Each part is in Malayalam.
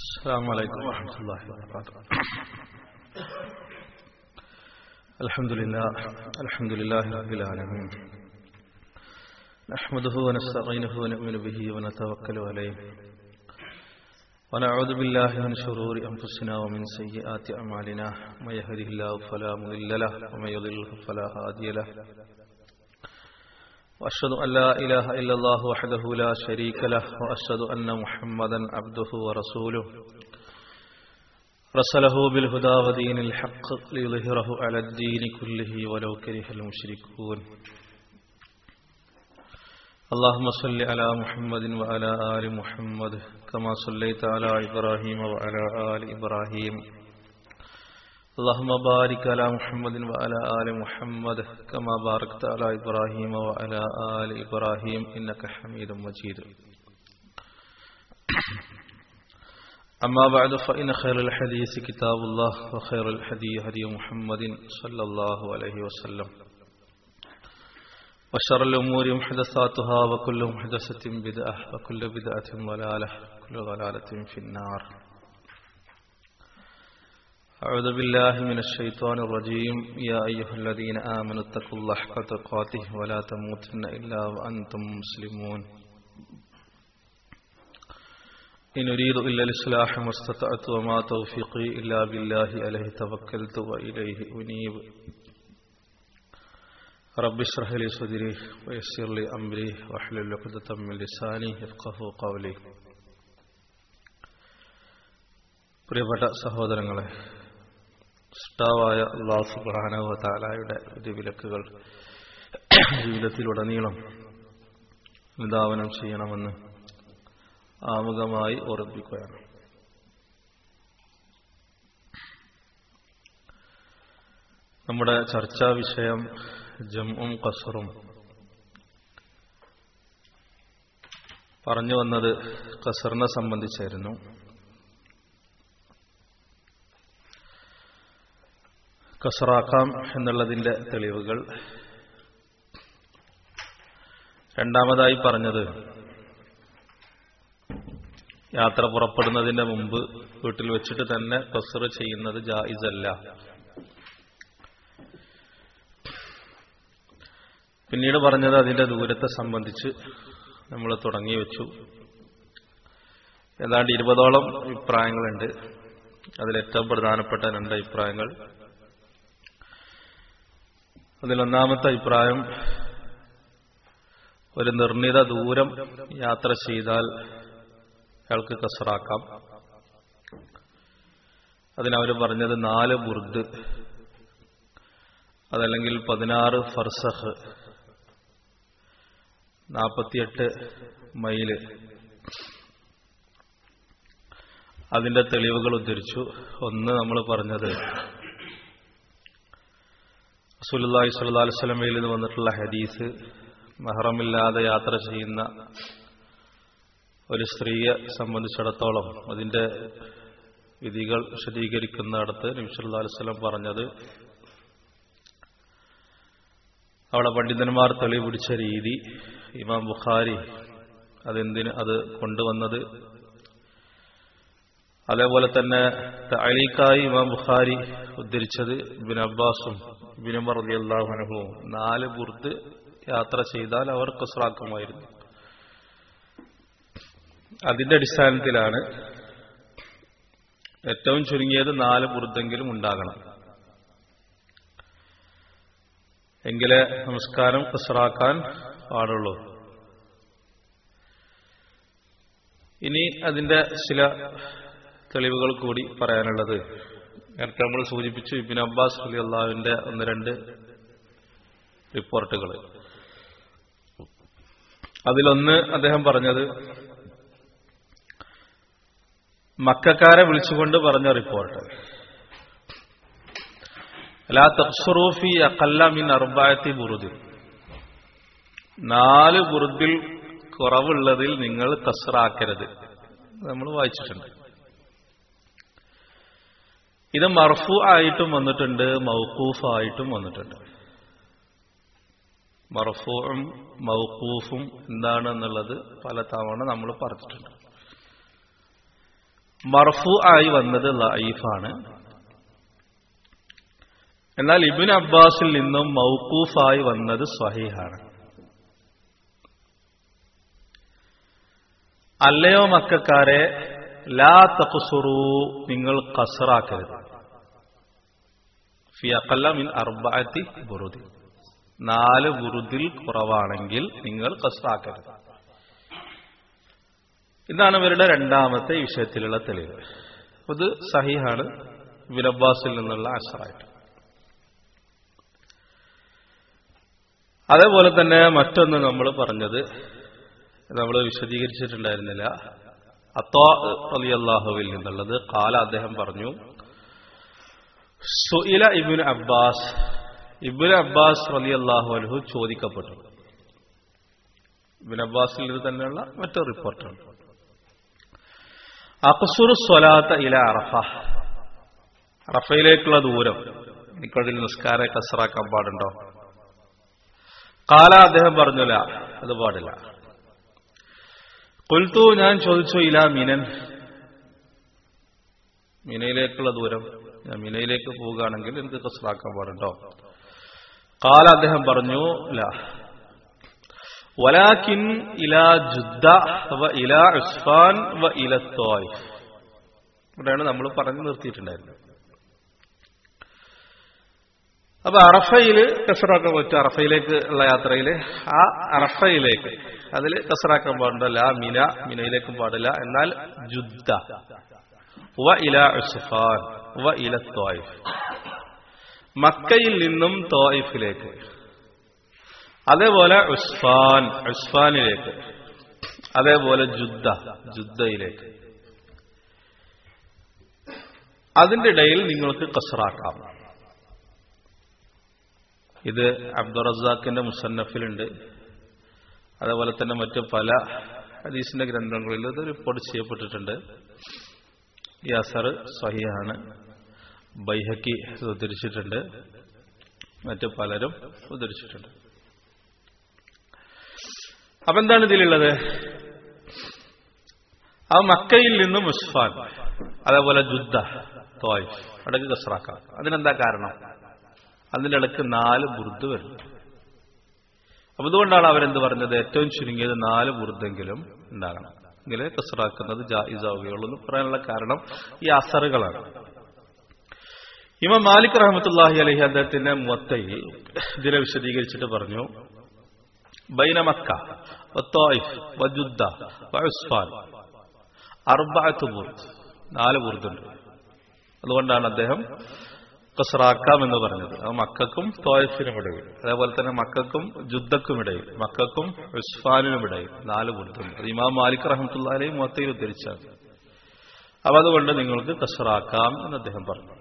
السلام عليكم ورحمة الله وبركاته الحمد لله الحمد لله رب العالمين نحمده ونستعينه ونؤمن به ونتوكل عليه ونعوذ بالله من شرور أنفسنا ومن سيئات أعمالنا من يهده الله فلا مضل له ومن يضلل فلا هادي له وأشهد أن لا إله إلا الله وحده لا شريك له وأشهد أن محمدا عبده ورسوله رسله بالهدى ودين الحق ليظهره على الدين كله ولو كره المشركون اللهم صل على محمد وعلى آل محمد كما صليت على إبراهيم وعلى آل إبراهيم اللهم بارك على محمد وعلى آل محمد كما باركت على إبراهيم وعلى آل إبراهيم إنك حميد مجيد أما بعد فإن خير الحديث كتاب الله وخير الحديث هدي محمد صلى الله عليه وسلم وشر الأمور محدثاتها وكل محدثة بدعة وكل بدعة ضلالة وكل ضلالة في النار أعوذ بالله من الشيطان الرجيم يا أيها الذين آمنوا اتقوا الله حق تقاته ولا تموتن إلا وأنتم مسلمون إن أريد إلا الإصلاح ما استطعت وما توفيقي إلا بالله عليه توكلت وإليه أنيب رب اشرح لي صدري ويسر لي أمري واحلل عقدة من لساني يفقه قولي പ്രിയപ്പെട്ട സഹോദരങ്ങളെ സ്റ്റാവായ അള്ളാഹു സുബ്ഹാനഹു താലായുടെ വിധിവിലക്കുകൾ ജീവിതത്തിലുടനീളം നിധാവനം ചെയ്യണമെന്ന് ആമുഖമായി ഓർമ്മിപ്പിക്കുകയാണ് നമ്മുടെ ചർച്ചാ വിഷയം ജമ്മും കസറും പറഞ്ഞു വന്നത് കസറിനെ സംബന്ധിച്ചായിരുന്നു കസറാക്കാം എന്നുള്ളതിന്റെ തെളിവുകൾ രണ്ടാമതായി പറഞ്ഞത് യാത്ര പുറപ്പെടുന്നതിന്റെ മുമ്പ് വീട്ടിൽ വെച്ചിട്ട് തന്നെ കസറ് ചെയ്യുന്നത് ജായിസല്ല പിന്നീട് പറഞ്ഞത് അതിന്റെ ദൂരത്തെ സംബന്ധിച്ച് നമ്മൾ തുടങ്ങി വെച്ചു ഏതാണ്ട് ഇരുപതോളം അഭിപ്രായങ്ങളുണ്ട് അതിലേറ്റവും പ്രധാനപ്പെട്ട രണ്ട് അഭിപ്രായങ്ങൾ അതിലൊന്നാമത്തെ അഭിപ്രായം ഒരു നിർണിത ദൂരം യാത്ര ചെയ്താൽ അയാൾക്ക് കസറാക്കാം അതിനവർ പറഞ്ഞത് നാല് ബുർദ് അതല്ലെങ്കിൽ പതിനാറ് ഫർസഹ് നാൽപ്പത്തിയെട്ട് മൈല് അതിന്റെ തെളിവുകൾ ഉദ്ധരിച്ചു ഒന്ന് നമ്മൾ പറഞ്ഞത് റസൂലുള്ളാഹി സ്വല്ലല്ലാഹു അലൈഹി വസല്ലമയിൽ നിന്ന് വന്നിട്ടുള്ള ഹദീസ് മഹറമില്ലാതെ യാത്ര ചെയ്യുന്ന ഒരു സ്ത്രീയെ സംബന്ധിച്ചിടത്തോളം അതിന്റെ വിധികൾ വിശദീകരിക്കുന്നിടത്ത് നബി സല്ലല്ലാഹു അലൈഹി വസല്ലം പറഞ്ഞത് അവിടെ പണ്ഡിതന്മാർ തെളിവ് പിടിച്ച രീതി ഇമാം ബുഖാരി അതെന്തിന് അത് കൊണ്ടുവന്നത് അതേപോലെ തന്നെ അലീക്കായി ഇമാം ബുഖാരി ഉദ്ധരിച്ചത് ഇബിൻ അബ്ബാസും ഇബിനുമർ അള്ളാഹുനഹുവും നാല് ബുർദ് യാത്ര ചെയ്താൽ അവർ കസ്രാക്കുമായിരുന്നു അതിന്റെ അടിസ്ഥാനത്തിലാണ് ഏറ്റവും ചുരുങ്ങിയത് നാല് ബുർദെങ്കിലും ഉണ്ടാകണം എങ്കിലേ നമസ്കാരം കസറാക്കാൻ പാടുള്ളൂ ഇനി അതിന്റെ ചില തെളിവുകൾ കൂടി പറയാനുള്ളത് നേരത്തെ നമ്മൾ സൂചിപ്പിച്ചു ഇബിൻ അബ്ബാസ് അലി അള്ളാഹുവിന്റെ ഒന്ന് രണ്ട് റിപ്പോർട്ടുകൾ അതിലൊന്ന് അദ്ദേഹം പറഞ്ഞത് മക്കാരെ വിളിച്ചുകൊണ്ട് പറഞ്ഞ റിപ്പോർട്ട് ലാ തഖ്സുറൂഫി അഖല്ല മിൻ അർബായത്തി ബുറുദിൽ നാല് ബുറുദിൽ കുറവുള്ളതിൽ നിങ്ങൾ കസറാക്കരുത് നമ്മൾ വായിച്ചിട്ടുണ്ട് ഇത് മർഫു ആയിട്ടും വന്നിട്ടുണ്ട് മൗക്കൂഫ് ആയിട്ടും വന്നിട്ടുണ്ട് മർഫൂവും മൗക്കൂഫും എന്താണെന്നുള്ളത് പല തവണ നമ്മൾ പറഞ്ഞിട്ടുണ്ട് മർഫു ആയി വന്നത് ലൈഫാണ് എന്നാൽ ഇബിൻ അബ്ബാസിൽ നിന്നും മൗക്കൂഫായി വന്നത് സ്വഹീഹാണ് അല്ലയോ മക്കാരെ ലാ തഖ്സുറു നിങ്ങൾ കസറാക്കരുത് ഫി അഖല്ല മിൻ അർബഅത്തി ബുറുദി നാല് ബുറുദിൽ കുറവാണെങ്കിൽ നിങ്ങൾ കസറാക്കരുത് ഇതാണ് ഇവരുടെ രണ്ടാമത്തെ വിഷയത്തിലുള്ള തെളിവ് ഇത് സഹിഹാണ് വിലബാസിൽ നിന്നുള്ള അസറായിട്ട് അതേപോലെ തന്നെ മറ്റൊന്ന് നമ്മൾ പറഞ്ഞത് നമ്മൾ വിശദീകരിച്ചിട്ടുണ്ടായിരുന്നില്ല അത്തോ അലി അള്ളാഹുവിൽ നിന്നുള്ളത് കാല അദ്ദേഹം പറഞ്ഞു സുഇല ഇബിൻ അബ്ബാസ് ഇബിൻ അബ്ബാസ് അലി അള്ളാഹു അലഹു ചോദിക്കപ്പെട്ടു ഇബിൻ അബ്ബാസിൽ നിന്ന് തന്നെയുള്ള മറ്റൊരു റിപ്പോർട്ടാണ് അഖസുറു സ്വലാത്ത ഇല അറഫ അറഫയിലേക്കുള്ള ദൂരം എനിക്കതിൽ നിസ്കാര കസറാക്കാൻ പാടുണ്ടോ കാല അദ്ദേഹം പറഞ്ഞില്ല അത് പാടില്ല കൊൽത്തു ഞാൻ ചോദിച്ചു ഇല മിനൻ മിനയിലേക്കുള്ള ദൂരം ഞാൻ മിനയിലേക്ക് പോവുകയാണെങ്കിൽ എനിക്ക് കസറാക്കാൻ പാടുണ്ടോ കാല അദ്ദേഹം പറഞ്ഞു ഇല്ല വലാക്കിൻ ഇല ജുദ്ദ വ ഇല ഉസ്ഫാൻ വ ഇല തോയ് ഇവിടെയാണ് നമ്മൾ പറഞ്ഞു നിർത്തിയിട്ടുണ്ടായിരുന്നത് അപ്പൊ അറഫയില് കസറാക്കാൻ പറ്റും അറഫയിലേക്ക് ഉള്ള യാത്രയില് ആ അറഫയിലേക്ക് അതിൽ കസറാക്കാൻ പാടില്ല മിന മിനയിലേക്കും പാടില്ല എന്നാൽ ജുദ്ദ വ ഇല ഉസ്ഫാൻ വ ഇല തോയിഫ് മക്കയിൽ നിന്നും തോയിഫിലേക്ക് അതേപോലെ ഉസ്ഫാൻ ഉസ്ഫാനിലേക്ക് അതേപോലെ ജുദ്ദ ജുദ്ദയിലേക്ക് അതിന്റെ ഇടയിൽ നിങ്ങൾക്ക് കസറാക്കാം ഇത് അബ്ദുറസാഖിന്റെ മുസന്നഫിലുണ്ട് അതേപോലെ തന്നെ മറ്റു പല ഹദീസിന്റെ ഗ്രന്ഥങ്ങളിൽ ഇത് റിപ്പോർട്ട് ചെയ്യപ്പെട്ടിട്ടുണ്ട് ഈ അസർ സഹിയാണ് ബൈഹക്കി ഉദ്ധരിച്ചിട്ടുണ്ട് മറ്റു പലരും ഉദ്ധരിച്ചിട്ടുണ്ട് അപ്പൊ എന്താണ് ഇതിലുള്ളത് ആ മക്കയിൽ നിന്നും മുസ്ഫാൻ അതേപോലെ ജുദ്ദ തോയ്ഫ് അടക്ക് കസറാക്കാം അതിനെന്താ കാരണം അതിന്റെ ഇടക്ക് നാല് ബുർദ് വരും അപ്പൊ അതുകൊണ്ടാണ് അവരെന്ത് പറഞ്ഞത് ഏറ്റവും ചുരുങ്ങിയത് നാല് ബുർദെങ്കിലും ഉണ്ടാകണം എങ്കിലേ കസറാക്കുന്നത് ജായിസാവുകയുള്ളൂ എന്ന് പറയാനുള്ള കാരണം ഈ അസറുകളാണ് ഇമ മാലിക് റഹമത്തുല്ലാഹി അലഹി അദ്ദേഹത്തിന്റെ മൊത്തയിൽ ഇതിനെ വിശദീകരിച്ചിട്ട് പറഞ്ഞു ബൈന മക്ക വത്തോയിഫ് വജുദ്ദ വസ്ഫാൻ അർബഅത്ത് ബുർദ് നാല് ബുർദുണ്ട് അതുകൊണ്ടാണ് അദ്ദേഹം കസറാക്കാം എന്ന് പറഞ്ഞത് അത് മക്കൾക്കും തോയഫിനും ഇടയിൽ അതേപോലെ തന്നെ മക്കൾക്കും ജുദ്ദക്കും ഇടയിൽ മക്കൾക്കും ഉസ്ഫാനിനും ഇടയിൽ നാല് ബുർദുണ്ട് അത് ഇമാം മാലിക് റഹമത്തുല്ലാലെയും മൊത്തയിൽ ഉദ്ധരിച്ചാണ് അപ്പൊ അതുകൊണ്ട് നിങ്ങൾക്ക് കസറാക്കാം എന്ന് അദ്ദേഹം പറഞ്ഞു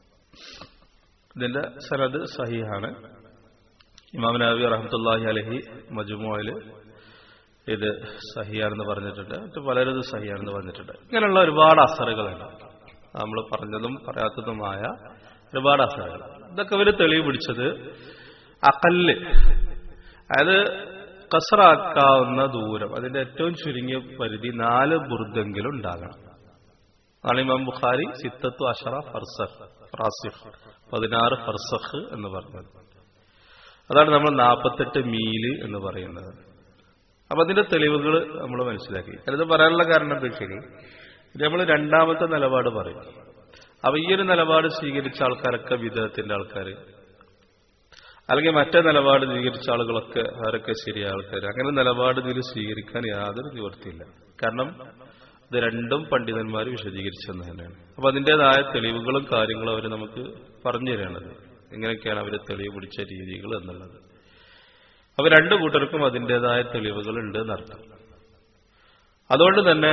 ഇതിന്റെ സനത് സഹിഹാണ് ഇമാം നബി റഹമത്തുല്ലാഹി അലഹി മജുമോയില് ഇത് സഹിയാണെന്ന് പറഞ്ഞിട്ടുണ്ട് മറ്റു പലരും ഇത് സഹിയാണെന്ന് പറഞ്ഞിട്ടുണ്ട് ഇങ്ങനെയുള്ള ഒരുപാട് അസറുകളുണ്ട് നമ്മൾ പറഞ്ഞതും പറയാത്തതുമായ ഒരുപാട് അസറുകൾ ഇതൊക്കെ ഇവര് തെളിവ് പിടിച്ചത് അകല്ല് അതായത് കസറാക്കാവുന്ന ദൂരം അതിന്റെ ഏറ്റവും ചുരുങ്ങിയ പരിധി നാല് ബുർദെങ്കിലും ഉണ്ടാകണം അതാണ് ഇമാം ബുഖാരി സിത്തത്തു അഷറ ഫർസഖ് റാസിഫ് പതിനാറ് ഫർസഖ് എന്ന് പറഞ്ഞത് അതാണ് നമ്മൾ നാൽപ്പത്തെട്ട് മീല് എന്ന് പറയുന്നത് അപ്പൊ അതിന്റെ തെളിവുകൾ നമ്മൾ മനസ്സിലാക്കി അത് പറയാനുള്ള കാരണം എന്താ വെച്ചാൽ ഇത് നമ്മൾ രണ്ടാമത്തെ നിലപാട് പറയും അപ്പൊ ഈ ഒരു നിലപാട് സ്വീകരിച്ച ആൾക്കാരൊക്കെ വിധത്തിന്റെ ആൾക്കാർ അല്ലെങ്കിൽ മറ്റേ നിലപാട് സ്വീകരിച്ച ആളുകളൊക്കെ അവരൊക്കെ ശരിയായ ആൾക്കാർ അങ്ങനെ നിലപാട് ഇതിൽ സ്വീകരിക്കാൻ യാതൊരു നിവൃത്തിയില്ല കാരണം ഇത് രണ്ടും പണ്ഡിതന്മാർ വിശദീകരിച്ചെന്ന് തന്നെയാണ് അപ്പൊ അതിൻ്റെതായ തെളിവുകളും കാര്യങ്ങളും അവർ നമുക്ക് പറഞ്ഞു തരാണത് എങ്ങനെയൊക്കെയാണ് അവർ തെളിവ് പിടിച്ച രീതികൾ എന്നുള്ളത് അപ്പൊ രണ്ടു കൂട്ടർക്കും അതിൻ്റെതായ തെളിവുകൾ ഉണ്ട് എന്നർത്ഥം അതുകൊണ്ട് തന്നെ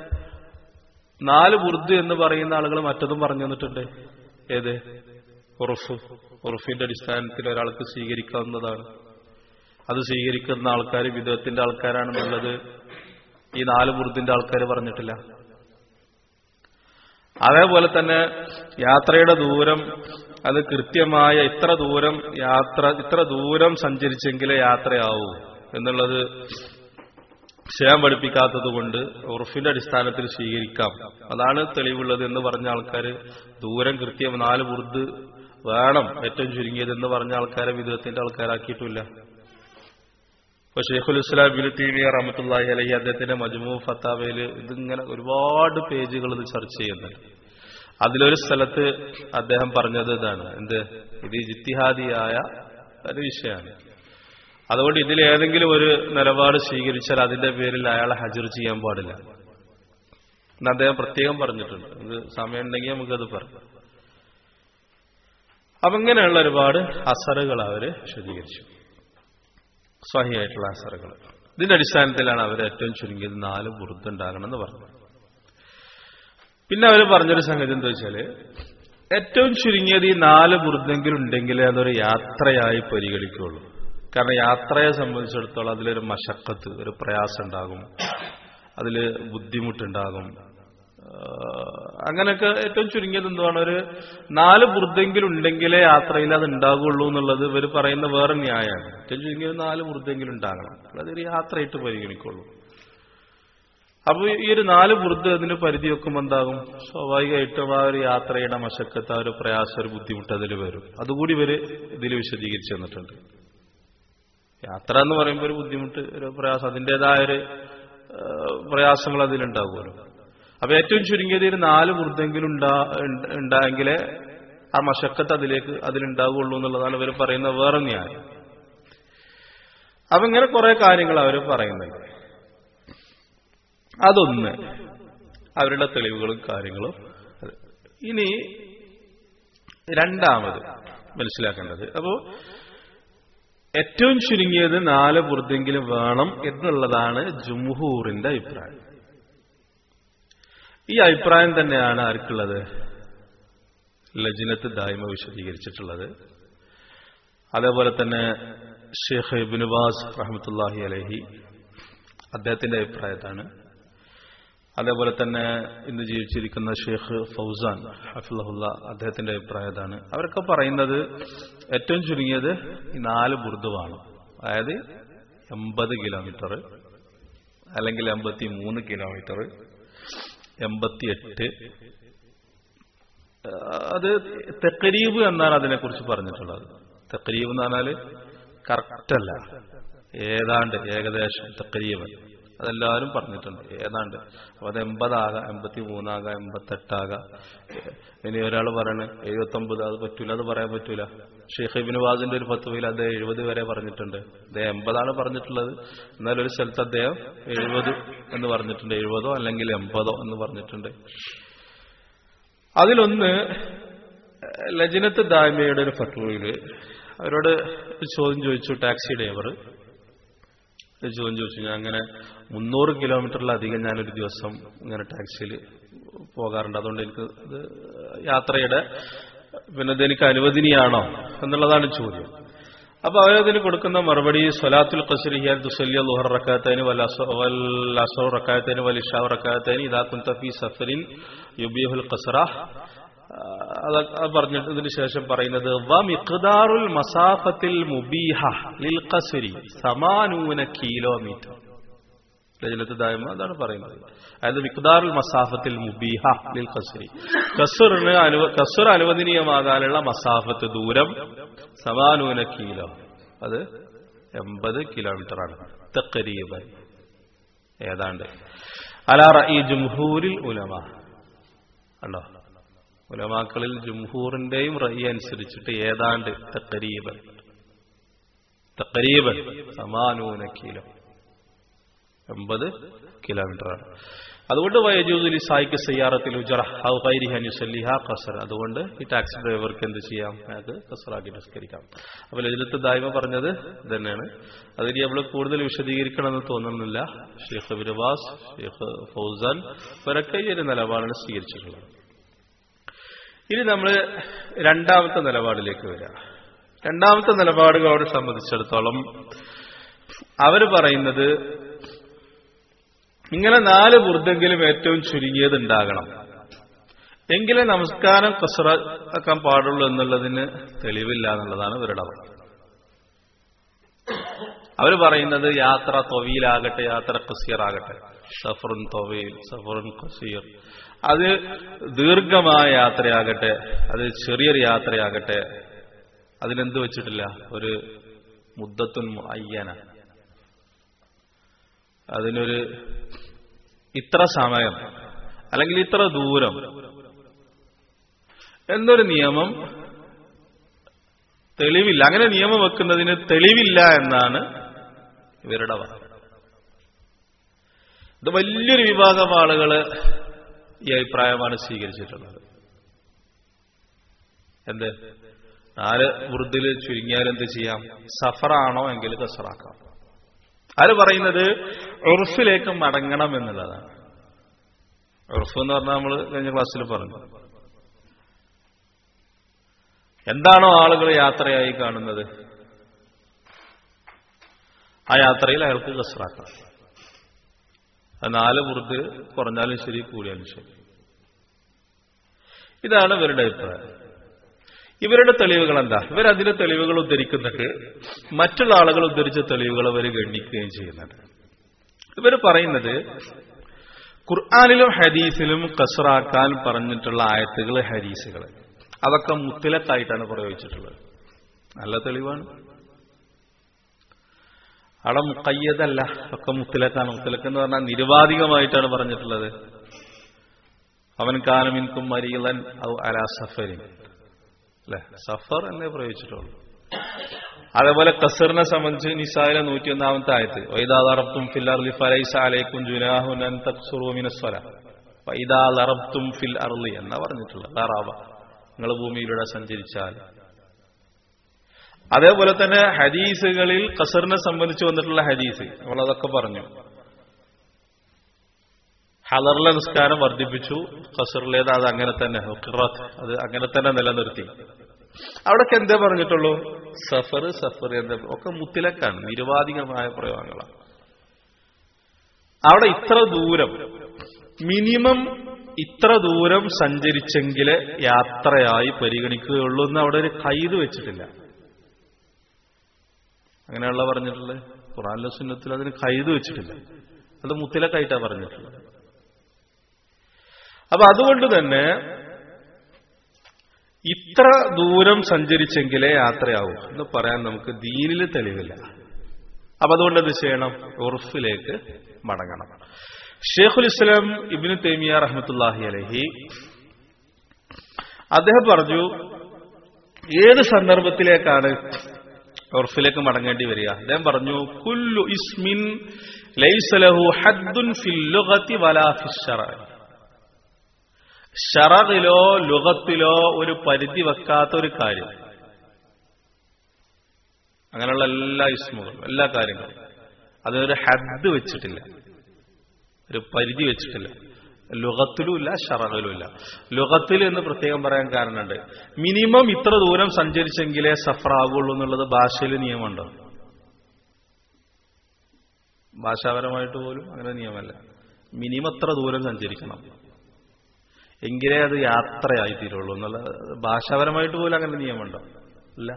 നാല് ബുർദ് എന്ന് പറയുന്ന ആളുകൾ മറ്റതും പറഞ്ഞു തന്നിട്ടുണ്ട് ഏത് ഉറുഫ് ഉറുഫിന്റെ അടിസ്ഥാനത്തിൽ ഒരാൾക്ക് സ്വീകരിക്കാവുന്നതാണ് അത് സ്വീകരിക്കുന്ന ആൾക്കാർ വിധത്തിന്റെ ആൾക്കാരാണെന്നുള്ളത് ഈ നാല് ബുർദിന്റെ ആൾക്കാർ പറഞ്ഞിട്ടില്ല അതേപോലെ തന്നെ യാത്രയുടെ ദൂരം അത് കൃത്യമായ ഇത്ര ദൂരം യാത്ര ഇത്ര ദൂരം സഞ്ചരിച്ചെങ്കിലേ യാത്രയാവൂ എന്നുള്ളത് ചെയ്യാൻ പഠിപ്പിക്കാത്തത് കൊണ്ട് ഉറഫിന്റെ അടിസ്ഥാനത്തിൽ സ്വീകരിക്കാം അതാണ് തെളിവുള്ളത് എന്ന് പറഞ്ഞ ആൾക്കാർ ദൂരം കൃത്യം നാല് ബുർദ് വേണം ഏറ്റവും ചുരുങ്ങിയത് എന്ന് പറഞ്ഞ ആൾക്കാരെ വിധത്തിന്റെ ആൾക്കാരാക്കിയിട്ടില്ല ഇപ്പൊ ഷെയ്ഖുൽ ഇസ്ലാം ബിൻ തീമിയ റഹമത്തുല്ലാഹി അലഹി അദ്ദേഹത്തിന്റെ മജ്മു ഫത്താവയിൽ ഇതിങ്ങനെ ഒരുപാട് പേജുകൾ ഇത് ചർച്ച ചെയ്യുന്നുണ്ട് അതിലൊരു സ്ഥലത്ത് അദ്ദേഹം പറഞ്ഞത് ഇതാണ് എന്ത് ഇത് ജിത്തിഹാദിയായ ഒരു വിഷയമാണ് അതുകൊണ്ട് ഇതിൽ ഏതെങ്കിലും ഒരു നിലപാട് സ്വീകരിച്ചാൽ അതിന്റെ പേരിൽ അയാളെ ഹജർ ചെയ്യാൻ പാടില്ല എന്ന് അദ്ദേഹം പ്രത്യേകം പറഞ്ഞിട്ടുണ്ട് ഇത് സമയം ഉണ്ടെങ്കിൽ നമുക്കത് പറയാം അപ്പൊ ഇങ്ങനെയുള്ള ഒരുപാട് അസറുകൾ അവര് വിശദീകരിച്ചു സ്വഹിയായിട്ടുള്ള അസറുകൾ ഇതിന്റെ അടിസ്ഥാനത്തിലാണ് അവർ ഏറ്റവും ചുരുങ്ങിയത് നാല് ബുറുദ് ഉണ്ടാകണമെന്ന് പറഞ്ഞത് പിന്നെ അവർ പറഞ്ഞൊരു സംഗതി എന്താ വെച്ചാല് ഏറ്റവും ചുരുങ്ങിയത് ഈ നാല് ബുറുദെങ്കിലും ഉണ്ടെങ്കിലേ അതൊരു യാത്രയായി പരിഗണിക്കുകയുള്ളൂ കാരണം യാത്രയെ സംബന്ധിച്ചിടത്തോളം അതിലൊരു മശക്കത്ത് ഒരു പ്രയാസം ഉണ്ടാകും അതിൽ ബുദ്ധിമുട്ടുണ്ടാകും അങ്ങനെയൊക്കെ ഏറ്റവും ചുരുങ്ങിയത് എന്താണ് ഒരു നാല് ബുർദെങ്കിലും ഉണ്ടെങ്കിലേ യാത്രയിൽ അത് ഉണ്ടാകുള്ളൂ എന്നുള്ളത് ഇവർ പറയുന്ന വേറെ ന്യായമാണ് ഏറ്റവും ചുരുങ്ങിയത് നാല് ബുർദെങ്കിലും ഉണ്ടാകണം അതൊരു യാത്രയായിട്ട് പരിഗണിക്കുള്ളൂ അപ്പൊ ഈ ഒരു നാല് ബുർദ് അതിന് പരിധി വെക്കുമ്പോൾ എന്താകും സ്വാഭാവികമായിട്ടും ആ ഒരു യാത്രയുടെ മശക്കത്ത് ആ ഒരു പ്രയാസം ഒരു ബുദ്ധിമുട്ട് അതിൽ വരും അതുകൂടി ഇവര് ഇതിൽ വിശദീകരിച്ചു തന്നിട്ടുണ്ട് യാത്ര എന്ന് പറയുമ്പോൾ ഒരു ബുദ്ധിമുട്ട് ഒരു പ്രയാസം അതിൻ്റെതായ ഒരു പ്രയാസങ്ങൾ അതിലുണ്ടാകുമല്ലോ അപ്പൊ ഏറ്റവും ചുരുങ്ങിയത് ഒരു നാല് വൃദ്ധെങ്കിലും ഉണ്ടായെങ്കിലേ ആ മശക്കത്ത് അതിലേക്ക് അതിലുണ്ടാകുള്ളൂ എന്നുള്ളതാണ് ഇവർ പറയുന്ന വേറെ ന്യായം അപ്പൊ ഇങ്ങനെ കുറെ കാര്യങ്ങൾ അവർ പറയുന്നുണ്ട് അതൊന്ന് അവരുടെ തെളിവുകളും കാര്യങ്ങളും ഇനി രണ്ടാമത് മനസ്സിലാക്കേണ്ടത് അപ്പോ ഏറ്റവും ചുരുങ്ങിയത് നാല് ബുർദെങ്കിലും വേണം എന്നുള്ളതാണ് ജുംഹൂറിന്റെ അഭിപ്രായം ഈ അഭിപ്രായം തന്നെയാണ് ആർക്കുള്ളത് ലജിനത്ത് ദായ്മ വിശദീകരിച്ചിട്ടുള്ളത് അതേപോലെ തന്നെ ഷെയ്ഖ് ഇബിനുബാസ് റഹമത്തുല്ലാഹി അലഹി അദ്ദേഹത്തിന്റെ അഭിപ്രായത്താണ് അതേപോലെ തന്നെ ഇന്ന് ജീവിച്ചിരിക്കുന്ന ഷെയ്ഖ് ഫൗസാൻ ഹഫിള്ള അദ്ദേഹത്തിന്റെ അഭിപ്രായത്താണ് അവരൊക്കെ പറയുന്നത് ഏറ്റവും ചുരുങ്ങിയത് ഈ നാല് ബുർദുവാണ് അതായത് എൺപത് കിലോമീറ്റർ അല്ലെങ്കിൽ എൺപത്തി മൂന്ന് കിലോമീറ്റർ എൺപത്തിയെട്ട് അത് തെക്കരീവ് എന്നാണ് അതിനെക്കുറിച്ച് പറഞ്ഞിട്ടുള്ളത് തെക്കരീവ് എന്ന് പറഞ്ഞാൽ കറക്റ്റല്ല ഏതാണ്ട് ഏകദേശം തെക്കരീവ് അതെല്ലാവരും പറഞ്ഞിട്ടുണ്ട് ഏതാണ്ട് അപ്പൊ അത് എൺപതാകാം എൺപത്തി മൂന്നാകാം എൺപത്തെട്ടാകാം ഇനി ഒരാൾ പറയണ എഴുപത്തൊമ്പത് അത് പറ്റൂല അത് പറയാൻ പറ്റൂല ഷെയ്ഖ് ഇബിൻ വാസിന്റെ ഒരു പത്തുവയിൽ അദ്ദേഹം എഴുപത് വരെ പറഞ്ഞിട്ടുണ്ട് അദ്ദേഹം എൺപതാണ് പറഞ്ഞിട്ടുള്ളത് എന്നാൽ ഒരു സ്ഥലത്ത് അദ്ദേഹം എഴുപത് എന്ന് പറഞ്ഞിട്ടുണ്ട് എഴുപതോ അല്ലെങ്കിൽ എൺപതോ എന്ന് പറഞ്ഞിട്ടുണ്ട് അതിലൊന്ന് ലജനത്ത് ദായ്മയുടെ ഒരു ഫത്വയില് അവരോട് ഒരു ചോദ്യം ചോദിച്ചു ടാക്സി ഡ്രൈവർ ഒരു ചോദ്യം ചോദിച്ചു ഞാൻ അങ്ങനെ മുന്നൂറ് കിലോമീറ്ററിലധികം ഞാനൊരു ദിവസം ഇങ്ങനെ ടാക്സിയിൽ പോകാറുണ്ട് അതുകൊണ്ട് എനിക്ക് ഇത് യാത്രയുടെ പിന്നെ ഇത് എനിക്ക് അനുവദനീയാണോ എന്നുള്ളതാണ് ചോദ്യം അപ്പൊ അവരതിന് കൊടുക്കുന്ന മറുപടി സ്വലാത്തുൽ ഖസ്രിഹിയാൽ തുസല്യ ലുഹർ റക്കാത്തൈന് വല്ലസോ റക്കാത്തൈന് വലിഷാ റക്കാത്തൈന് ഇതാ കുന്തഫി സഫറിൻ യുബിഹുൽ ഖസ്റ അത് പറഞ്ഞിട്ട് ഇതിന് ശേഷം പറയുന്നത് വ മിഖ്ദാറുൽ മസാഫത്തിൽ മുബീഹ ലിൽ ഖസ്രി സമാനൂന കിലോമീറ്റർ ലജലത്ത് ദായ്മ അതാണ് പറയുന്നത് അതായത് മിഖ്ദാറുൽ മസാഫത്തിൽ മുബീഹ ലിൽ ഖസ്രി കസുറിന് അനുവ കസുർ അനുവദനീയമാകാനുള്ള മസാഫത്ത് ദൂരം സമാനൂന കിലോ അത് എൺപത് കിലോമീറ്റർ ആണ് തക്കരീബൻ ഏതാണ്ട് അലാറ ഈ ജുംഹൂരിൽ ഉലമ ഉണ്ടോ ഉലമാക്കളിൽ ജുംഹൂറിന്റെയും റഹി അനുസരിച്ചിട്ട് ഏതാണ്ട് തക്കരീബൻ തക്കരീബൻ സമാനൂന കിലോ എൺപത് കിലോമീറ്ററാണ് അതുകൊണ്ട് വയജൂദുലി സായിക്ക് സയ്യാറത്തിൽ ഉജറഹരിഹനുസല്ലിഹ കസർ അതുകൊണ്ട് ഈ ടാക്സി ഡ്രൈവർക്ക് എന്ത് ചെയ്യാം അയാൾക്ക് കസറാക്കി നിസ്കരിക്കാം അപ്പൊ ലജിലത്ത് ദായ്മ പറഞ്ഞത് തന്നെയാണ് അതിന് നമ്മൾ കൂടുതൽ വിശദീകരിക്കണമെന്ന് തോന്നുന്നില്ല ഷെയ്ഖ് ബിർവാസ് ഷെയ്ഖ് ഫൗസാൻ ഇവരൊക്കെ ഈ ഒരു നിലപാടാണ് സ്വീകരിച്ചിട്ടുള്ളത് ഇനി നമ്മൾ രണ്ടാമത്തെ നിലപാടിലേക്ക് വരാം രണ്ടാമത്തെ നിലപാടുകളോട് സംബന്ധിച്ചിടത്തോളം അവർ പറയുന്നത് ഇങ്ങനെ നാല് ബുർദെങ്കിലും ഏറ്റവും ചുരുങ്ങിയത് ഉണ്ടാകണം എങ്കിലേ നമസ്കാരം കസറാക്കാൻ പാടുള്ളൂ എന്നുള്ളതിന് തെളിവില്ല എന്നുള്ളതാണ് ഇവരുടെ അവസ്ഥ അവർ പറയുന്നത് യാത്ര തൊവീലാകട്ടെ യാത്ര കസീർ ആകട്ടെ സഫറുൻ തൊവീൽ സഫറുൻ കസീർ അത് ദീർഘമായ യാത്രയാകട്ടെ അത് ചെറിയൊരു യാത്രയാകട്ടെ അതിനെന്ത് വെച്ചിട്ടില്ല ഒരു മുദ്ദത്തുൻ അയ്യന അതിനൊരു ഇത്ര സമയം അല്ലെങ്കിൽ ഇത്ര ദൂരം എന്നൊരു നിയമം തെളിവില്ല അങ്ങനെ നിയമം വെക്കുന്നതിന് തെളിവില്ല എന്നാണ് ഇവരുടെ വാദം ഇത് വലിയൊരു വിഭാഗം ആളുകള് ഈ അഭിപ്രായമാണ് സ്വീകരിച്ചിട്ടുള്ളത് എന്ത് നാല് വൃദ്ധിൽ ചുരുങ്ങിയാൽ എന്ത് ചെയ്യാം സഫറാണോ എങ്കിൽ കസറാക്കാം ആര് പറയുന്നത് ഉറുഫിലേക്ക് മടങ്ങണം എന്നുള്ളതാണ് ഉറുഫ് എന്ന് പറഞ്ഞാൽ നമ്മൾ കഴിഞ്ഞ ക്ലാസ്സിൽ പറഞ്ഞു എന്താണോ ആളുകൾ യാത്രയായി കാണുന്നത് ആ യാത്രയിൽ അയാൾക്ക് കസറാക്കാം അത് നാല് വൃദ്ധ് കുറഞ്ഞാലും ശരി കൂടിയാലും ശരി ഇതാണ് ഇവരുടെ അഭിപ്രായം ഇവരുടെ തെളിവുകൾ എന്താ ഇവരതിന്റെ തെളിവുകൾ ഉദ്ധരിക്കുന്നുണ്ട് മറ്റുള്ള ആളുകൾ ഉദ്ധരിച്ച തെളിവുകൾ അവർ ഗണ്ണിക്കുകയും ചെയ്യുന്നുണ്ട് ഇവർ പറയുന്നത് ഖുർആാനിലും ഹദീസിലും കസറാക്കാൻ പറഞ്ഞിട്ടുള്ള ആയത്തുകൾ ഹദീസുകൾ അതൊക്കെ മുത്തലക്കായിട്ടാണ് പ്രയോഗിച്ചിട്ടുള്ളത് നല്ല തെളിവാണ് അവിടെ മുക്കയ്യതല്ല ഒക്കെ മുത്തലക്കാണ് മുത്തലക്ക് എന്ന് പറഞ്ഞാൽ നിരുപാധികമായിട്ടാണ് പറഞ്ഞിട്ടുള്ളത് അവൻ കാലമിൻകും മരീലൻ ഔ അലാ സഫരിൻ അല്ലെ സഫർ എന്നേ പ്രയോഗിച്ചിട്ടുള്ളൂ അതേപോലെ കസറിനെ സംബന്ധിച്ച് നിസായിലെ നൂറ്റി ഒന്നാമത്തെ ആയത്ത് വൈദാറബ്തും ഫിൽ അർലി ഫലൈസ അലൈക്കും ജുനാഹുൻ അൻ തക്സുറു മിനസ്വല വൈദാറബ്തും ഫിൽ അർലി എന്നാ പറഞ്ഞിട്ടുള്ളത് ധാറാവ നിങ്ങൾ ഭൂമിയിലൂടെ സഞ്ചരിച്ചാൽ അതേപോലെ തന്നെ ഹദീസുകളിൽ ഖസറിനെ സംബന്ധിച്ച് വന്നിട്ടുള്ള ഹദീസ് നമ്മളതൊക്കെ പറഞ്ഞു ഹലറിലെ നിസ്കാരം വർദ്ധിപ്പിച്ചു ഖസറിലേത് അത് അങ്ങനെ തന്നെ ഖിറാത്ത് അത് അങ്ങനെ തന്നെ നിലനിർത്തി അവിടൊക്കെ എന്തേ പറഞ്ഞിട്ടുള്ളൂ സഫർ സഫർ എന്താ ഒക്കെ മുത്തിലക്കാണ് നിരുവാധികമായ പ്രയോഗങ്ങളാണ് അവിടെ ഇത്ര ദൂരം മിനിമം ഇത്ര ദൂരം സഞ്ചരിച്ചെങ്കിലേ യാത്രയായി പരിഗണിക്കുകയുള്ളൂ എന്ന് അവിടെ ഒരു കൈത് വെച്ചിട്ടില്ല അങ്ങനെയുള്ള പറഞ്ഞിട്ടുള്ളത് ഖുറാനിലെ സുന്നത്തിൽ അതിന് കൈത് വെച്ചിട്ടില്ല അത് മുത്തിലക്കായിട്ടാണ് പറഞ്ഞിട്ടുള്ളത് അപ്പൊ അതുകൊണ്ട് തന്നെ ഇത്ര ദൂരം സഞ്ചരിച്ചെങ്കിലേ യാത്രയാവൂ എന്ന് പറയാൻ നമുക്ക് ദീനിൽ തെളിവില്ല അപ്പൊ അതുകൊണ്ട് എന്ത് ചെയ്യണം ഉറുഫിലേക്ക് മടങ്ങണം ഷേഖുൽ ഇസ്ലാം ഇബിന് തൈമിയ റഹ്മത്തുല്ലാഹി അലഹി അദ്ദേഹം പറഞ്ഞു ഏത് സന്ദർഭത്തിലേക്കാണ് ഉർഫിലേക്ക് മടങ്ങേണ്ടി വരിക അദ്ദേഹം പറഞ്ഞു കുല്ലു ഇസ്മിൻ ലൈസലഹു ഹദ്ദുൻ ഫിൽ ലുഗതി വലാ ഫിശ്ശറഇ ഷറയിലോ ലുഗത്തിലോ ഒരു പരിധി വെക്കാത്ത ഒരു കാര്യം അങ്ങനെയുള്ള എല്ലാ ഇസ്മുകളും എല്ലാ കാര്യങ്ങളും അതിനൊരു ഹദ് വെച്ചിട്ടില്ല ഒരു പരിധി വെച്ചിട്ടില്ല ലുഗത്തിലും ഇല്ല ഷറയിലും ഇല്ല ലുഗത്തിൽ എന്ന് പ്രത്യേകം പറയാൻ കാരണമുണ്ട് മിനിമം ഇത്ര ദൂരം സഞ്ചരിച്ചെങ്കിലേ സഫറാകുള്ളൂ എന്നുള്ളത് ഭാഷയിൽ നിയമമുണ്ടോ ഭാഷാപരമായിട്ട് പോലും അങ്ങനെ നിയമമല്ല മിനിമം എത്ര ദൂരം സഞ്ചരിക്കണം എങ്കിലേ അത് യാത്രയായി തീരുള്ളൂ എന്നുള്ള ഭാഷാപരമായിട്ട് പോലും അങ്ങനെ നിയമമുണ്ടോ ഇല്ല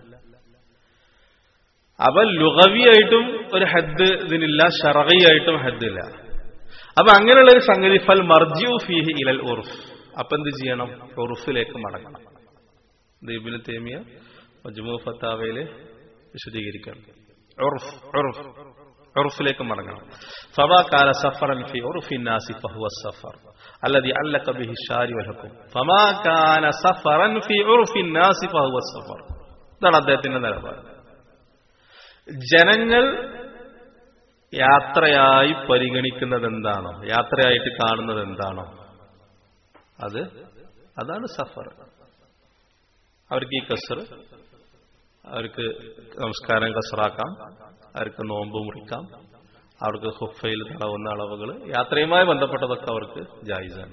അപ്പൊ ലുഗവിയായിട്ടും ഒരു ഹദ് ഇതിനില്ല ഷറഹിയായിട്ടും ഹദ്ദില്ല അപ്പൊ അങ്ങനെയുള്ള ഒരു സംഗതി ഫൽ മർജിയു ഫീഹി ഇലൽ ഉറുഫ് അപ്പൊ എന്ത് ചെയ്യണം ഉറുഫിലേക്ക് മടങ്ങണം ദീപിന് തേമിയ മജ്മു ഫത്താവയില് വിശദീകരിക്കണം ഉറുഫ് ഉറുഫ് ഉറുഫിലേക്ക് മടങ്ങണം ഫമാ കാന സഫറൻ ഫി ഉറുഫി നാസി ഫഹുവ സഫർ الذي علق به الشارع والحكم فما كان سفرا في عرف الناس فهو السفر ഇതാണ് അദ്ദേഹത്തിന്റെ നിലപാട് ജനങ്ങൾ യാത്രയായി പരിഗണിക്കുന്നത് എന്താണോ യാത്രയായിട്ട് കാണുന്നത് എന്താണോ അത് അതാണ് സഫർ അവർക്ക് ഈ കസർ അവർക്ക് നമസ്കാരം കസറാക്കാം അവർക്ക് നോമ്പ് മുറിക്കാം അവർക്ക് ഹുഫയിൽ തടവുന്ന അളവുകൾ യാത്രയുമായി ബന്ധപ്പെട്ടതൊക്കെ അവർക്ക് ജായിസാണ്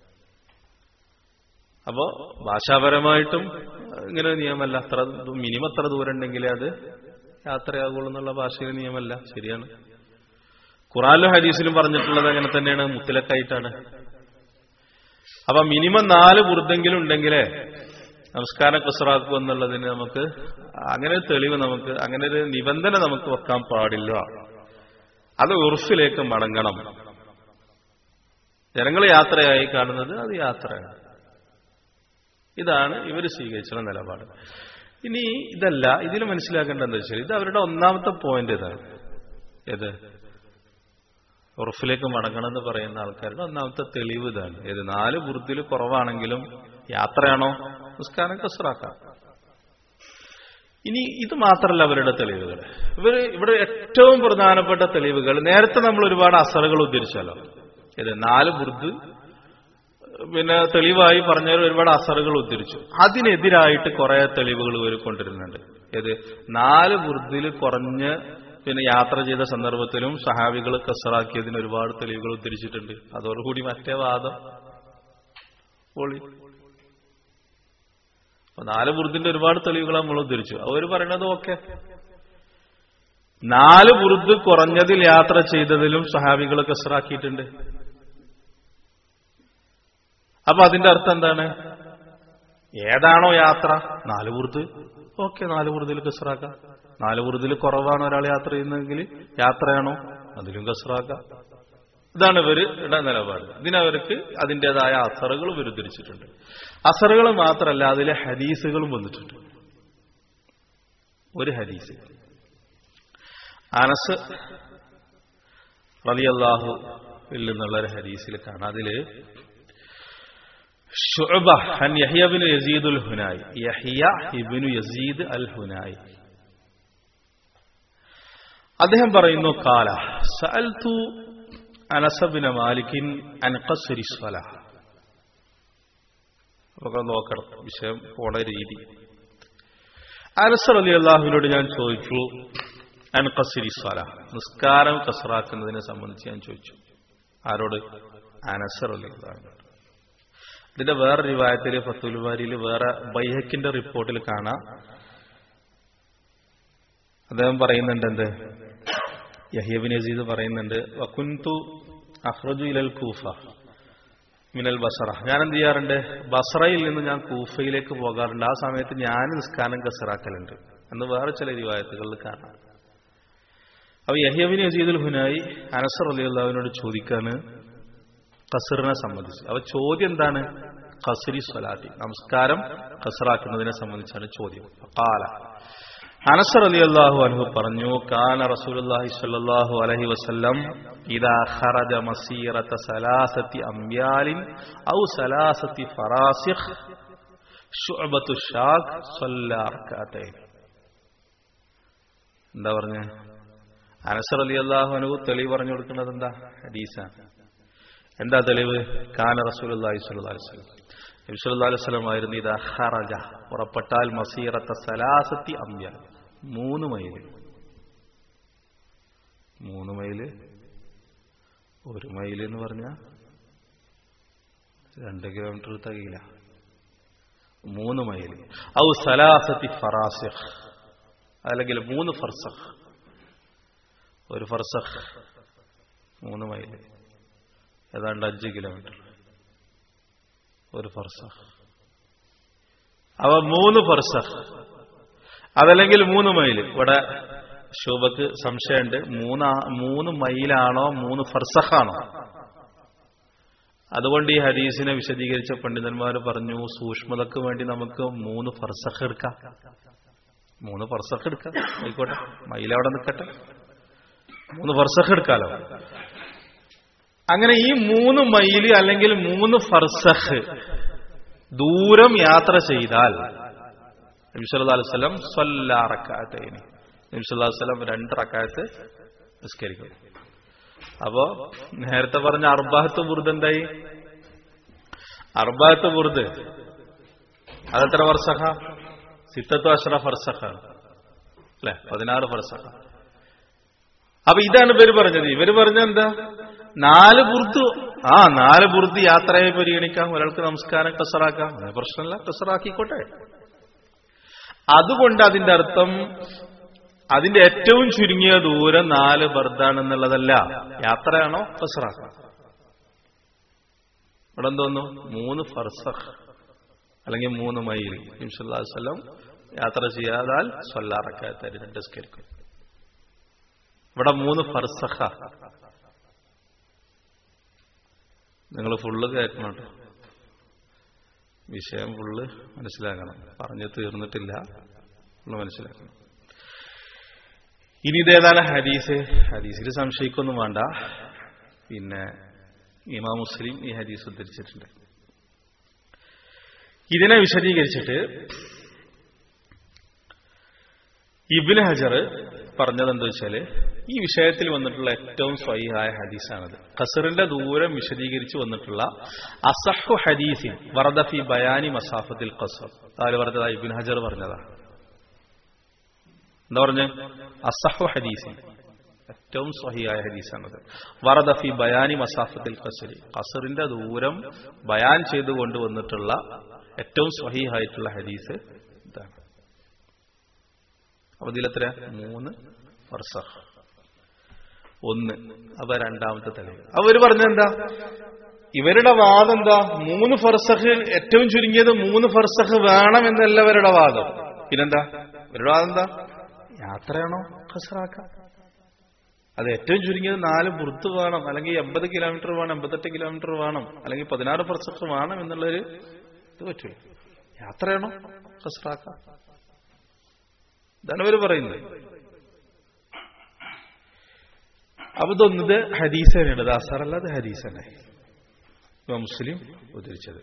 അപ്പോ ഭാഷാപരമായിട്ടും ഇങ്ങനെ നിയമമല്ല അത്ര മിനിമം എത്ര ദൂരം ഉണ്ടെങ്കിലേ അത് യാത്രയാകുള്ളൂ എന്നുള്ള ഭാഷയിലെ നിയമമല്ല ശരിയാണ് ഖുറാനിലും ഹദീസിലും പറഞ്ഞിട്ടുള്ളത് അങ്ങനെ തന്നെയാണ് മുത്തലക്കായിട്ടാണ് അപ്പൊ മിനിമം നാല് ബുർദെങ്കിലും ഉണ്ടെങ്കിലേ നമസ്കാരം കസറാക്കും എന്നുള്ളതിന് നമുക്ക് അങ്ങനെ ഒരു തെളിവ് നമുക്ക് അങ്ങനെ ഒരു നിബന്ധന നമുക്ക് വെക്കാൻ പാടില്ല അത് ഉറുഫിലേക്ക് മടങ്ങണം ജനങ്ങൾ യാത്രയായി കാണുന്നത് അത് യാത്രയാണ് ഇതാണ് ഇവർ സ്വീകരിച്ചുള്ള നിലപാട് ഇനി ഇതല്ല ഇതിൽ മനസ്സിലാക്കേണ്ടത് എന്താ വെച്ചാൽ ഇത് അവരുടെ ഒന്നാമത്തെ പോയിന്റ് ഇതാണ് ഏത് ഉറഫിലേക്ക് മടങ്ങണമെന്ന് പറയുന്ന ആൾക്കാരുടെ ഒന്നാമത്തെ തെളിവ് ഇതാണ് ഏത് നാല് ബുർദിൽ കുറവാണെങ്കിലും യാത്രയാണോ നിസ്കാരം കസറാക്കാം ഇനി ഇത് മാത്രമല്ല അവരുടെ തെളിവുകൾ ഇവർ ഇവിടെ ഏറ്റവും പ്രധാനപ്പെട്ട തെളിവുകൾ നേരത്തെ നമ്മൾ ഒരുപാട് അസറുകൾ ഉദ്ധരിച്ചല്ലോ ഇത് നാല് ബുർദ് പിന്നെ തെളിവായി പറഞ്ഞവർ ഒരുപാട് അസറുകൾ ഉദ്ധരിച്ചു അതിനെതിരായിട്ട് കുറെ തെളിവുകൾ ഇവർ കൊണ്ടിരുന്നുണ്ട് ഏത് നാല് ബുർദിൽ കുറഞ്ഞ് പിന്നെ യാത്ര ചെയ്ത സന്ദർഭത്തിലും സഹാബികൾ കസറാക്കിയതിന് ഒരുപാട് തെളിവുകൾ ഉദ്ധരിച്ചിട്ടുണ്ട് അതോടുകൂടി മറ്റേ വാദം പൊളി അപ്പൊ നാല് ബുറുദിന്റെ ഒരുപാട് തെളിവുകൾ നമ്മൾ ഉദ്ധരിച്ചു അവർ പറയണത് ഓക്കെ നാല് ബുറുദ് കുറഞ്ഞതിൽ യാത്ര ചെയ്തതിലും സഹാബികൾ കസറാക്കിയിട്ടുണ്ട് അപ്പൊ അതിന്റെ അർത്ഥം എന്താണ് ഏതാണോ യാത്ര നാല് ബുറുദ് ഓക്കെ നാല് ബുറുദിൽ കസറാക്കാം നാല് ബുറുദിൽ കുറവാണ് ഒരാൾ യാത്ര ചെയ്യുന്നതെങ്കിൽ യാത്രയാണോ അതിലും കസറാക്കാം ഇതാണ് ഇവരുടെ നിലപാട് ഇതിനവർക്ക് അതിൻ്റെതായ അസറുകൾ ഇവർ ഉദ്ധരിച്ചിട്ടുണ്ട് അസറുകൾ മാത്രമല്ല അതിലെ ഹദീസുകളും വന്നിട്ടുണ്ട് ഒരു ഹദീസ് അനസ് റളിയല്ലാഹു നിന്നുള്ള ഒരു ഹദീസിൽ കാണാം അതില് ഷുഅബ അൻ യഹ്യ ഇബ്നു യസീദ് അൽ ഹുനായി യഹ്യ ഇബ്നു യസീദ് അൽ ഹുനായി അദ്ദേഹം പറയുന്നു കാല സഅൽതു അനസബിന് മാലിക്കിൻ അൻകസുരി സ്വല നമുക്ക് നോക്കണം വിഷയം പോണ രീതി അനസർ അലി അള്ളാഹുവിനോട് ഞാൻ ചോദിച്ചു അൻകസിരി സ്വല നിസ്കാരം കസറാക്കുന്നതിനെ സംബന്ധിച്ച് ഞാൻ ചോദിച്ചു ആരോട് അനസർ അലി അള്ളാഹുവിനോട് ഇതിന്റെ വേറെ റിവായത്തില് ഫത്തുൽവാരിയിൽ വേറെ ബൈഹക്കിന്റെ റിപ്പോർട്ടിൽ കാണാം അദ്ദേഹം പറയുന്നുണ്ട് എന്ത് യഹ്യബിൻ അസീദ് പറയുന്നുണ്ട് വക്കുൻതു അഹ്റജു ഇലൽ കൂഫ മിനൽ ബസറ ഞാൻ എന്ത് ചെയ്യാറുണ്ട് ബസറയിൽ നിന്ന് ഞാൻ കൂഫയിലേക്ക് പോകാറുണ്ട് ആ സമയത്ത് ഞാൻ നിസ്കാരം കസറാക്കലുണ്ട് എന്ന് വേറെ ചില രൂപായത്തുകളിൽ കാണാം അപ്പൊ യഹ്യബിൻ അസീദുൽ ഹുനായി അനസർ അലി അള്ളാഹുവിനോട് ചോദിക്കാണ് കസറിനെ സംബന്ധിച്ച് അപ്പൊ ചോദ്യം എന്താണ് കസരി സ്വലാത്തി നമസ്കാരം കസറാക്കുന്നതിനെ സംബന്ധിച്ചാണ് ചോദ്യം കാല അനസർ അലി അള്ളാഹു അൻഹു പറഞ്ഞു കാന റസൂലുള്ളാഹി സ്വല്ലല്ലാഹു അലൈഹി വസല്ലം ഇദാ ഖറജ മസീറത സലാസത്തി അംയാലിൻ ഔ സലാസത്തി ഫറാസിഖ് ശുഅബത്തു ഷാഖ് സ്വല്ലാ റക്അത്തൈൻ എന്താ പറഞ്ഞ അനസർ അലി അള്ളാഹു അൻഹു തെളിവ് പറഞ്ഞു കൊടുക്കുന്നത് എന്താ ഹദീസാണ് എന്താ തെളിവ് കാന റസൂലുള്ളാഹി സ്വല്ലല്ലാഹു അലൈഹി വസല്ലം നബി സല്ലല്ലാഹു അലൈഹി വസല്ലം ആയിരുന്നു ഇദാ ഖറജ പുറപ്പെട്ടാൽ മസീറത്ത സലാസത്തി അംയാൽ മൂന്ന് മൈല് മൂന്ന് മൈല് ഒരു മൈല് എന്ന് പറഞ്ഞ രണ്ട് കിലോമീറ്റർ തകയില്ല മൂന്ന് മൈല് ഔ സലാസത്തി ഫറാസിഖ് അല്ലെങ്കിൽ മൂന്ന് ഫർസഖ് ഒരു ഫർസഖ് മൂന്ന് മൈല് ഏതാണ്ട് അഞ്ച് കിലോമീറ്റർ ഒരു ഫർസഖ് അവ മൂന്ന് ഫർസഖ് അതല്ലെങ്കിൽ മൂന്ന് മൈൽ ഇവിടെ ശോഭക്ക് സംശയമുണ്ട് മൂന്ന് മൂന്ന് മൈലാണോ മൂന്ന് ഫർസഖാണോ അതുകൊണ്ട് ഈ ഹദീസിനെ വിശദീകരിച്ച പണ്ഡിതന്മാർ പറഞ്ഞു സൂക്ഷ്മതക്ക് വേണ്ടി നമുക്ക് മൂന്ന് ഫർസഖ് എടുക്കാം മൂന്ന് ഫർസഖ് എടുക്കാം ആയിക്കോട്ടെ മൈൽ അവിടെ നിൽക്കട്ടെ മൂന്ന് ഫർസഖ് എടുക്കാലോ അങ്ങനെ ഈ മൂന്ന് മൈല് അല്ലെങ്കിൽ മൂന്ന് ഫർസഖ് ദൂരം യാത്ര ചെയ്താൽ നബിസ്വല്ലാ അലുസലം സ്വല്ലാറക്കാത്തതിന് നബിസ്വല്ലാ വസ്ലം രണ്ട് റക്കായത്ത് നിസ്കരിക്കും അപ്പോ നേരത്തെ പറഞ്ഞ അർബാഹത്ത് ബുർദ് എന്തായി അർബാഹത്ത് ബുർദ് അതെത്ര ഫർസഖ സിത്തത്തു അഷ്റ ഫർസഖാണ് അല്ലെ പതിനാറ് ഫർസഖ അപ്പൊ ഇതാണ് ഇവര് പറഞ്ഞത് ഇവര് പറഞ്ഞ എന്താ നാല് ബുർദ് ആ നാല് ബുർദ് യാത്രയെ പരിഗണിക്കാം ഒരാൾക്ക് നമസ്കാരം കസറാക്കാം അത് പ്രശ്നമില്ല കസറാക്കിക്കോട്ടെ അതുകൊണ്ട് അതിന്റെ അർത്ഥം അതിന്റെ ഏറ്റവും ചുരുങ്ങിയ ദൂരം നാല് ബർദാണെന്നുള്ളതല്ല യാത്രയാണോ കസറാക്കാം ഇവിടെ എന്തോന്നു മൂന്ന് ഫർസഖ് അല്ലെങ്കിൽ മൂന്ന് മൈൽ നിമിഷം യാത്ര ചെയ്യാതാൽ സ്വല്ലാറക്കാത്ത രണ്ട് സ്കരിക്കും ഇവിടെ മൂന്ന് ഫർസഖ നിങ്ങൾ ഫുള്ള് കേൾക്കണം കേട്ടോ വിഷയം ഫുള്ള് മനസ്സിലാക്കണം പറഞ്ഞു തീർന്നിട്ടില്ല ഫുള്ള് മനസ്സിലാക്കണം ഇനി ഇതേതാണ് ഹദീസ് ഹദീസിൽ സംശയിക്കൊന്നും വേണ്ട പിന്നെ ഇമാ മുസ്ലിം ഈ ഹദീസ് ഉദ്ധരിച്ചിട്ടുണ്ട് ഇതിനെ വിശദീകരിച്ചിട്ട് ഇബിൻ ഹജർ പറഞ്ഞത് എന്താ വെച്ചാല് ഈ വിഷയത്തിൽ വന്നിട്ടുള്ള ഏറ്റവും സ്വൈഹായ ഹദീസാണത് ഖസറിന്റെ ദൂരം വിശദീകരിച്ച് വന്നിട്ടുള്ള അസഹു ഹദീസിൻ വറദഫി ബയാനി മസാഫത്തിൽ ഖസർ ആര് പറഞ്ഞതാ ഇബിൻ ഹജർ പറഞ്ഞതാ എന്താ പറഞ്ഞ് അസഹു ഹദീസിൻ ഏറ്റവും സ്വഹിയായ ഹദീസാണത് വറദഫി ബയാനി മസാഫത്തിൽ ഖസരി ഖസറിന്റെ ദൂരം ബയാൻ ചെയ്തു കൊണ്ടുവന്നിട്ടുള്ള ഏറ്റവും സ്വഹീഹായിട്ടുള്ള ഹദീസ് ഇതാണ് അപ്പൊ ഇതിലെത്ര മൂന്ന് ഫർസഖ് ഒന്ന് അപ്പൊ രണ്ടാമത്തെ തെളിവ് അവര് പറഞ്ഞെന്താ ഇവരുടെ വാദം എന്താ മൂന്ന് ഫർസഖ് ഏറ്റവും ചുരുങ്ങിയത് മൂന്ന് ഫർസഖ് വേണം എന്നല്ല ഇവരുടെ വാദം പിന്നെന്താ ഇവരുടെ വാദം എന്താ യാത്രയാണോ ഖസറാക്കാം അത് ഏറ്റവും ചുരുങ്ങിയത് നാല് പുറത്ത് വേണം അല്ലെങ്കിൽ എൺപത് കിലോമീറ്റർ വേണം എൺപത്തെട്ട് കിലോമീറ്റർ വേണം അല്ലെങ്കിൽ പതിനാറ് ഫർസഖ് വേണം എന്നുള്ളൊരു ഇത് പറ്റൂല യാത്രയാണോ ഖസറാക്കാം ഇതാണ് ഇവർ പറയുന്നത് അപ്പൊ ഇതൊന്നത് ഹദീസ് തന്നെയാണ് ഇത് അസാറല്ല അത് ഹദീസ് തന്നെ മുസ്ലിം ഉദ്ധരിച്ചത്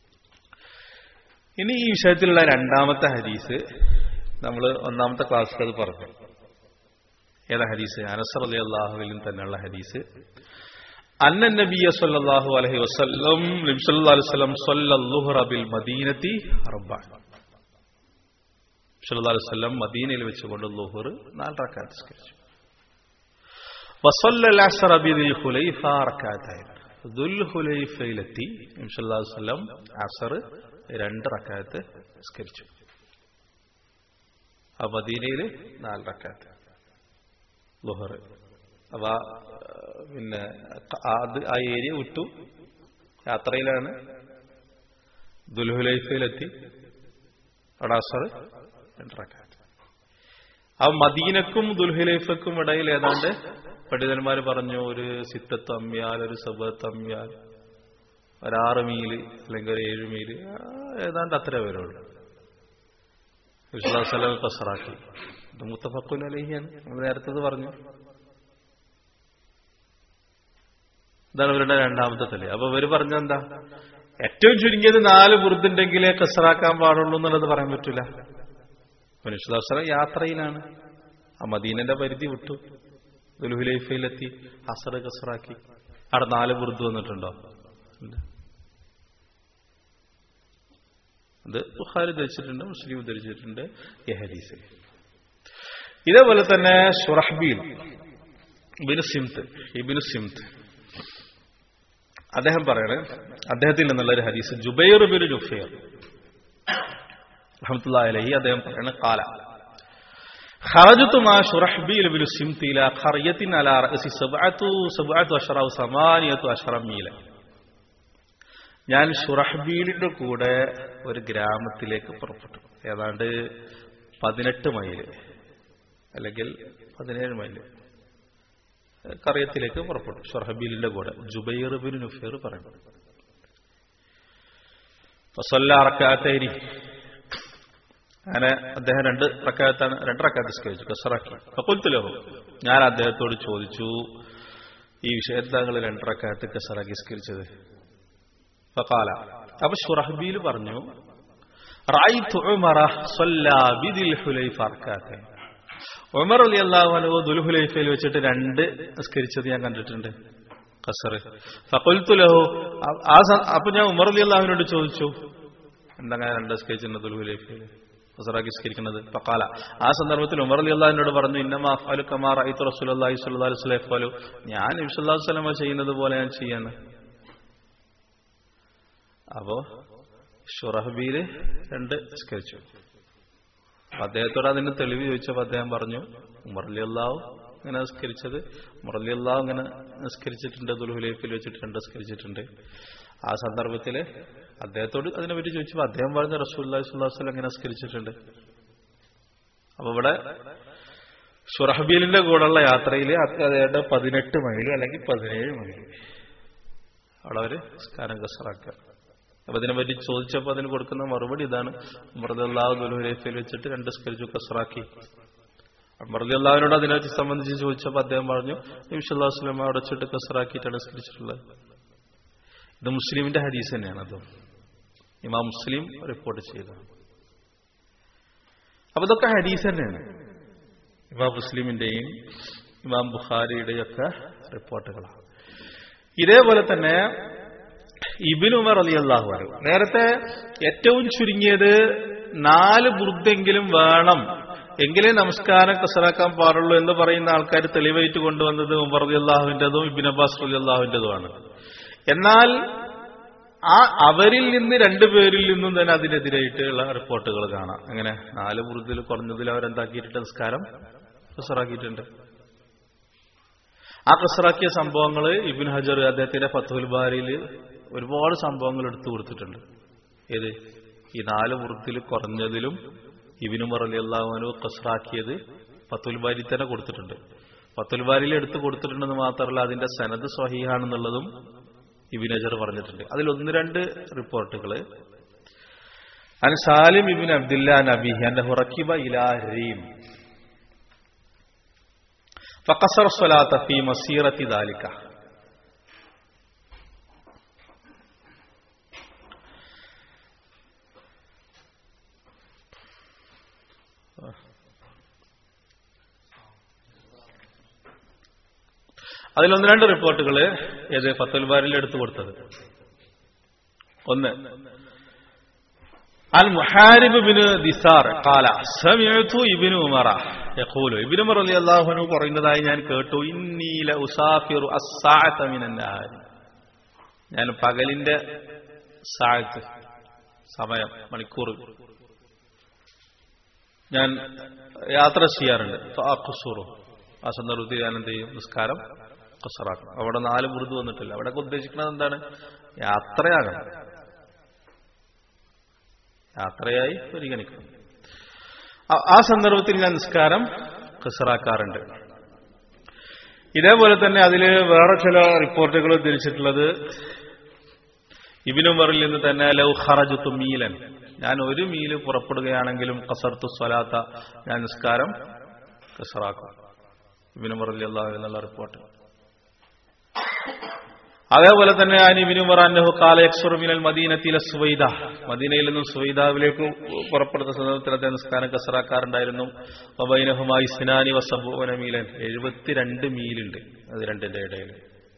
ഇനി ഈ വിഷയത്തിലുള്ള രണ്ടാമത്തെ ഹദീസ് നമ്മൾ ഒന്നാമത്തെ ക്ലാസ്സിൽ അത് പറഞ്ഞു ഏതാ ഹദീസ് അനസർ അലി അള്ളാഹുവിലും തന്നെയുള്ള ഹദീസ് അന്ന നബിയ സല്ലല്ലാഹു അലൈഹി വസല്ലം നബി സല്ലല്ലാഹു അലൈഹി വസല്ലം സല്ലല്ലാഹു ബിൽ മദീനത്തി അർബഅ സല്ലല്ലാഹു അലൈഹി വസല്ലം മദീനയിൽ വെച്ചുകൊണ്ട് ളുഹർ നാല് റക്അത്ത് നിസ്കരിച്ചു വസല്ലൽ അസ്റ ബിൽ ഖുലൈഫ റക്അത്തൈൻ ദുൽ ഹുലൈഫയിലെത്തി നബി സല്ലല്ലാഹു അലൈഹി വസല്ലം അസ്ർ രണ്ട് റക്അത്ത് നിസ്കരിച്ചു ആ മദീനയിൽ നാല് റക്അത്ത് ളുഹർ അപ്പൊ പിന്നെ അത് ആ ഏരിയ വിട്ടു യാത്രയിലാണ് ദുൽഹുലൈഫയിലെത്തി അവിടെ അസർ രണ്ടറക്കാറ്റ് ആ മദീനക്കും ദുൽഹുലൈഫക്കും ഇടയിൽ ഏതാണ്ട് പണ്ഡിതന്മാർ പറഞ്ഞു ഒരു സിത്തത്ത് അമ്മിയാൽ ഒരു സബത്ത് അമ്മിയാൽ ഒരാറ് മീല് അല്ലെങ്കിൽ ഒരു ഏഴ് മീല് ഏതാണ്ട് അത്ര വരുള്ളൂ വിശ്വാസലം കസറാക്കി ഇത് മുത്തഫക്കുൽ അലഹിയാണ് നമ്മൾ നേരത്തെ പറഞ്ഞു ഇതാണ് ഇവരുടെ രണ്ടാമത്തെ തെളി അപ്പൊ ഇവര് പറഞ്ഞെന്താ ഏറ്റവും ചുരുങ്ങിയത് നാല് വൃദ്ധുണ്ടെങ്കിലേ കസറാക്കാൻ പാടുള്ളൂ എന്നുള്ളത് പറയാൻ പറ്റൂല മനുഷ്യദാസറ യാത്രയിലാണ് ആ മദീനന്റെ പരിധി വിട്ടു ദുൽഹുലൈഫയിലെത്തി അസറ് കസറാക്കി അവിടെ നാല് വൃദ്ധു വന്നിട്ടുണ്ടോ ഇല്ല അത് ബുഖാരി ധരിച്ചിട്ടുണ്ട് മുസ്ലിം ധരിച്ചിട്ടുണ്ട് ഈ ഹദീസ് ഇതേപോലെ തന്നെ ഷുറഹ്ബീൽ ഇബിനു സിംത്ത് ഇബിനു സിംത്ത് അദ്ദേഹം പറയണേ അദ്ദേഹത്തിൽ നിന്നുള്ള ഒരു ഹദീസ് ജുബൈർ ബിൻ ജുഫൈർ റഹ്മത്തുള്ളാഹി അലൈഹി അദ്ദേഹം പറയണ കാല خرجت مع شرحبيل بن السمت إلى قرية على رأس سبعة سبعة عشر أو ثمانية عشر ميلا ഞാൻ ഷുറഹ്ബീലിന്റെ കൂടെ ഒരു ഗ്രാമത്തിലേക്ക് പുറപ്പെട്ടു ഏതാണ്ട് പതിനെട്ട് മൈല് അല്ലെങ്കിൽ പതിനേഴ് മൈല് കറിയത്തിലേക്ക് പുറപ്പെട്ടു ഷുറഹബീലിന്റെ കൂടെ ജുബൈർ ബിൻ നുഫീർ പറയുന്നു ഫസല്ലാറക്കാത്തേരി അങ്ങനെ അദ്ദേഹം രണ്ട് റക്കാത്താണ് രണ്ട് റക്കാത്ത് സ്കരിച്ചു കസറാക്കി ഫക്കുൽത്തുലോ ഞാൻ അദ്ദേഹത്തോട് ചോദിച്ചു ഈ വിഷയത്തിൽ താങ്കൾ രണ്ട് റക്കാത്ത് കസറാക്കി സ്കരിച്ചത് ഫക്കാല അപ്പൊ ഷുറഹബീൽ പറഞ്ഞു ഉമർ അലി അള്ളാഹു ദുൽഹുലൈഫയിൽ വെച്ചിട്ട് രണ്ട് നിസ്കരിച്ചത് ഞാൻ കണ്ടിട്ടുണ്ട് കസറ് ഫക്കുൽത്തുലഹു ആ അപ്പൊ ഞാൻ ഉമർ അലി അള്ളാഹുവിനോട് ചോദിച്ചു എന്താ ഞാൻ രണ്ട് നിസ്കരിച്ചിട്ടുണ്ട് ദുൽഹുലൈഫയിൽ കസറാക്കി സ്കരിക്കുന്നത് ഫക്കാല ആ സന്ദർഭത്തിൽ ഉമർ അലി അള്ളാഹിനോട് പറഞ്ഞു ഇന്നമാ അഫാലു കമാർ അയ്ത്തു റസൂൽ അള്ളാഹി സ്വല്ലി സ്വലൈഹി ഫലു ഞാൻ ഇബ്സുല്ലാഹു സ്വലമ ചെയ്യുന്നത് പോലെ ഞാൻ ചെയ്യാണ് അപ്പോ ഷുറഹബീല് രണ്ട് നിസ്കരിച്ചു അദ്ദേഹത്തോട് അതിന് തെളിവ് ചോദിച്ചപ്പോൾ അദ്ദേഹം പറഞ്ഞു ഉമർലി അള്ളാഹു ഇങ്ങനെ നിസ്കരിച്ചത് ഉമർലി അള്ളാഹു ഇങ്ങനെ നിസ്കരിച്ചിട്ടുണ്ട് ദുൽഹുലൈഫിൽ വെച്ചിട്ട് രണ്ട് നിസ്കരിച്ചിട്ടുണ്ട് ആ സന്ദർഭത്തില് അദ്ദേഹത്തോട് അതിനെപ്പറ്റി ചോദിച്ചപ്പോൾ അദ്ദേഹം പറഞ്ഞ റസൂല്ലാഹി സ്വല്ലാസ്ലം എങ്ങനെ നിസ്കരിച്ചിട്ടുണ്ട് അപ്പൊ ഇവിടെ ഷുറഹബീലിന്റെ കൂടെയുള്ള യാത്രയിൽ അദ്ദേഹത്തെ പതിനെട്ട് മൈൽ അല്ലെങ്കിൽ പതിനേഴ് മൈൽ അവിടെ അവര് സ്കാരം കസറാക്കുക അപ്പൊ ഇതിനെപ്പറ്റി ചോദിച്ചപ്പോൾ അതിന് കൊടുക്കുന്ന മറുപടി ഇതാണ് മൃദല്ലാഹു ദുൽഹുലൈഫയിൽ വെച്ചിട്ട് രണ്ട് സ്കരിച്ചു കസറാക്കി മറുദല്ലാവിനോട് അതിനെ സംബന്ധിച്ച് ചോദിച്ചപ്പോൾ അദ്ദേഹം പറഞ്ഞു നബിസ്വല്ലാഹു വസ്ലം അവിടെ വെച്ചിട്ട് കസറാക്കിയിട്ടാണ് സ്കരിച്ചിട്ടുള്ളത് ഇത് മുസ്ലിമിന്റെ ഹദീസ് തന്നെയാണ് അത് ഇമാം മുസ്ലിം റിപ്പോർട്ട് ചെയ്തത് അപ്പൊ ഇതൊക്കെ ഹദീസ് തന്നെയാണ് ഇമാം മുസ്ലിമിന്റെയും ഇമാം ബുഖാരിയുടെയും ഒക്കെ റിപ്പോർട്ടുകളാണ് ഇതേപോലെ തന്നെ ഇബിൻ ഉമർ അലി അള്ളാഹു അറിവ് നേരത്തെ ഏറ്റവും ചുരുങ്ങിയത് നാല് ബുർദെങ്കിലും വേണം എങ്കിലേ നമസ്കാരം കസറാക്കാൻ പാടുള്ളൂ എന്ന് പറയുന്ന ആൾക്കാർ തെളിവായിട്ട് കൊണ്ടുവന്നത് ഉമർ അലി അള്ളാഹുവിന്റെതും ഇബിൻ അബ്ബാസ് അലി അള്ളാഹുവിന്റെതുമാണ് എന്നാൽ ആ അവരിൽ നിന്ന് രണ്ടുപേരിൽ നിന്നും തന്നെ അതിനെതിരായിട്ടുള്ള റിപ്പോർട്ടുകൾ കാണാം അങ്ങനെ നാല് ബുറുദിൽ കുറഞ്ഞതിൽ അവരെന്താക്കിയിട്ടുണ്ട് നിസ്കാരം കസറാക്കിയിട്ടുണ്ട് ആ കസറാക്കിയ സംഭവങ്ങൾ ഇബിൻ ഹജർ അദ്ദേഹത്തിന്റെ ഫത്തുൽ ബാരിയിൽ ഒരുപാട് സംഭവങ്ങൾ എടുത്തു കൊടുത്തിട്ടുണ്ട് ഏത് ഈ നാല് വൃത്തിൽ കുറഞ്ഞതിലും ഇബിനുമർ അലി അള്ളാഹുനു കസറാക്കിയത് ഫത്തുൽ ബാരി തന്നെ കൊടുത്തിട്ടുണ്ട് ഫത്തുൽ ബാരിയിൽ എടുത്തു കൊടുത്തിട്ടുണ്ടെന്ന് മാത്രമല്ല അതിന്റെ സനത് സ്വഹീഹാണെന്നുള്ളതും ഇബിൻ അജർ പറഞ്ഞിട്ടുണ്ട് അതിൽ ഒന്ന് രണ്ട് റിപ്പോർട്ടുകൾ അൻ സാലിം ഇബിൻ അബ്ദുല്ല നബിഹി അന്റെ ഹുറക്കിബ ഇലാഹീം فقصر الصلاة في مسيرة ذلك അതിലൊന്ന് രണ്ട് റിപ്പോർട്ടുകൾ ഏത് ഫത്തുൽബാരിൽ എടുത്തു കൊടുത്തത് ഒന്ന് അൽ മുഹാരിബ് ബിന് ദിസാർ കാല സമയത്തു ഇബിനു ഉമറ യഖൂലു ഇബിനു ഉമർ റളിയല്ലാഹു അൻഹു പറയുന്നതായി ഞാൻ കേട്ടു ഇന്നീല ഉസാഫിറു അസ്സാഅത മിനന്നാരി ഞാൻ പകലിന്റെ സാഴത്ത് സമയം മണിക്കൂർ ഞാൻ യാത്ര ചെയ്യാറുണ്ട് ഫഅഖ്സുറു ആ സന്ദർഭത്തിൽ ഞാൻ എന്ത് ചെയ്യും നിസ്കാരം കസറാക്കണം അവിടെ നാല് മൃദു വന്നിട്ടില്ല അവിടെ ഉദ്ദേശിക്കുന്നത് എന്താണ് യാത്രയാകണം യാത്രയായി പരിഗണിക്കണം ആ സന്ദർഭത്തിൽ ഞാൻ നിസ്കാരം കസറാക്കാറുണ്ട് ഇതേപോലെ തന്നെ അതിൽ വേറെ ചില റിപ്പോർട്ടുകൾ ഉദ്ധരിച്ചിട്ടുള്ളത് ഇബിനുമറിൽ നിന്ന് തന്നെ ലൗ ഖറജുത്തു മീലൻ ഞാൻ ഒരു മീല് പുറപ്പെടുകയാണെങ്കിലും കസർത്തു സ്വലാത്ത ഞാൻ നിസ്കാരം കസറാക്കും ഇബിനുമർ അലി അള്ളാഹു എന്നുള്ള റിപ്പോർട്ട് അതേപോലെ തന്നെ അനിബിനുമർ അന്നഹു കാലയക്സുർ മിനൽ മദീനത്തിലെ സുവൈദ മദീനയിൽ നിന്നും സുവൈദാവിലേക്ക് പുറപ്പെടുന്ന സന്ദർഭത്തിൽ അദ്ദേഹം നിസ്കാരം കസറാക്കാറുണ്ടായിരുന്നു വബൈനഹുമായി സിനാനി വസബോന മീലൻ എഴുപത്തിരണ്ട് മീലുണ്ട് അത് രണ്ടിന്റെ ഇടയിൽ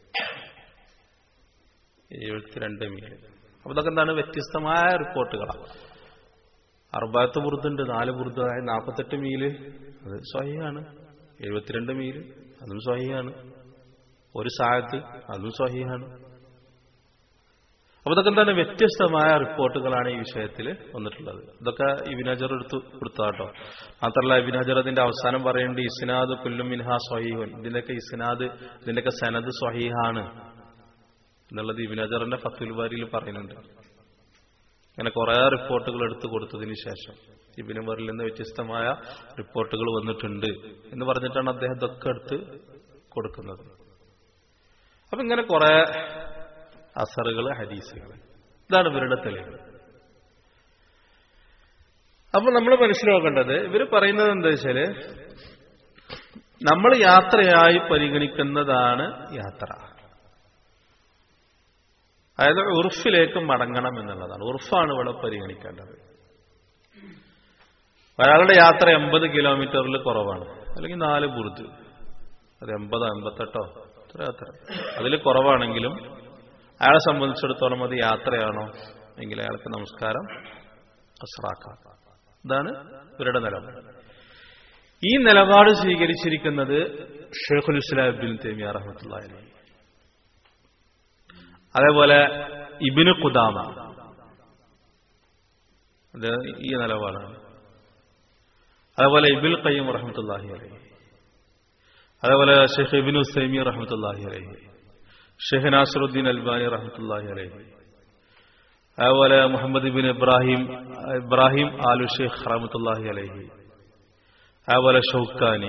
എഴുപത്തിരണ്ട് മീൽ അപ്പൊ ഇതൊക്കെ എന്താണ് വ്യത്യസ്തമായ റിപ്പോർട്ടുകളാണ് അറുപത്ത് ബുർദുണ്ട് നാല് ബുർദ് അതായത് നാൽപ്പത്തെട്ട് മീല് അത് സ്വഹിയാണ് എഴുപത്തിരണ്ട് മീല് അതും സ്വഹിയാണ് ഒരു സാഹത്ത് അതും സ്വഹിയാണ് അപ്പൊ ഇതൊക്കെ എന്താണ് വ്യത്യസ്തമായ റിപ്പോർട്ടുകളാണ് ഈ വിഷയത്തിൽ വന്നിട്ടുള്ളത് ഇതൊക്കെ ഇബിനജർ എടുത്തു കൊടുത്താട്ടോ മാത്രമല്ല ഇബിനജർ അതിന്റെ അവസാനം പറയേണ്ട ഇസ്നാദ് കുല്ലും മിൻഹ സ്വഹീഹുൻ ഇതിന്റെയൊക്കെ ഇസ്നാദ് ഇതിന്റെയൊക്കെ സനദ് സ്വഹീഹാണ് എന്നുള്ളത് ഇബിനജറിന്റെ ഫത്തുൽ ബാരിയിൽ പറയുന്നുണ്ട് അങ്ങനെ കുറെ റിപ്പോർട്ടുകൾ എടുത്തു കൊടുത്തതിന് ശേഷം ഇബിനുമറിൽ നിന്ന് വ്യത്യസ്തമായ റിപ്പോർട്ടുകൾ വന്നിട്ടുണ്ട് എന്ന് പറഞ്ഞിട്ടാണ് അദ്ദേഹം ഇതൊക്കെ എടുത്ത് കൊടുക്കുന്നത് അപ്പൊ ഇങ്ങനെ കുറെ അസറുകൾ ഹദീസുകൾ ഇതാണ് ഇവരുടെ തെളിവ് അപ്പൊ നമ്മൾ മനസ്സിലാക്കേണ്ടത് ഇവർ പറയുന്നത് എന്താ വെച്ചാല് നമ്മൾ യാത്രയായി പരിഗണിക്കുന്നതാണ് യാത്ര അതായത് ഉറുഫിലേക്ക് മടങ്ങണം എന്നുള്ളതാണ് ഉറുഫാണ് ഇവിടെ പരിഗണിക്കേണ്ടത് ഒരാളുടെ യാത്ര എൺപത് കിലോമീറ്ററിൽ കുറവാണ് അല്ലെങ്കിൽ നാല് ബുർജ് അത് എൺപതോ എൺപത്തെട്ടോ അത്ര യാത്ര അതിൽ കുറവാണെങ്കിലും അയാളെ സംബന്ധിച്ചിടത്തോളം അത് യാത്രയാണോ എങ്കിൽ അയാൾക്ക് നമസ്കാരം അസ്രാക്കാം ഇതാണ് ഇവരുടെ നിലപാട് ഈ നിലപാട് സ്വീകരിച്ചിരിക്കുന്നത് ഷെയ്ഖുൽ ഇസ്ലാം അബ്ദുൽ തേമിയ റഹ്മത്തുള്ളി അതേപോലെ ഇബിന് ഖുദാമ അത് ഈ നിലപാടാണ് അതേപോലെ ഇബിൽ ഖയ്യം റഹ്മത്തുല്ലാഹി അലൈഹി അതേപോലെ ഷെയ്ഖ് ഇബിൻ ഉസൈമി റഹ്മത്തുല്ലാഹി അലൈഹി ഷെയ്ഖ് നാസറുദ്ദീൻ അൽബാനി റഹ്മത്തുല്ലാഹി അലൈഹി അതുപോലെ മുഹമ്മദ് ബിൻ ഇബ്രാഹിം ഇബ്രാഹിം ആലു ഷെയ്ഖ് റഹമത്തുല്ലാഹി അലഹി അതുപോലെ ഷൗക്കാനി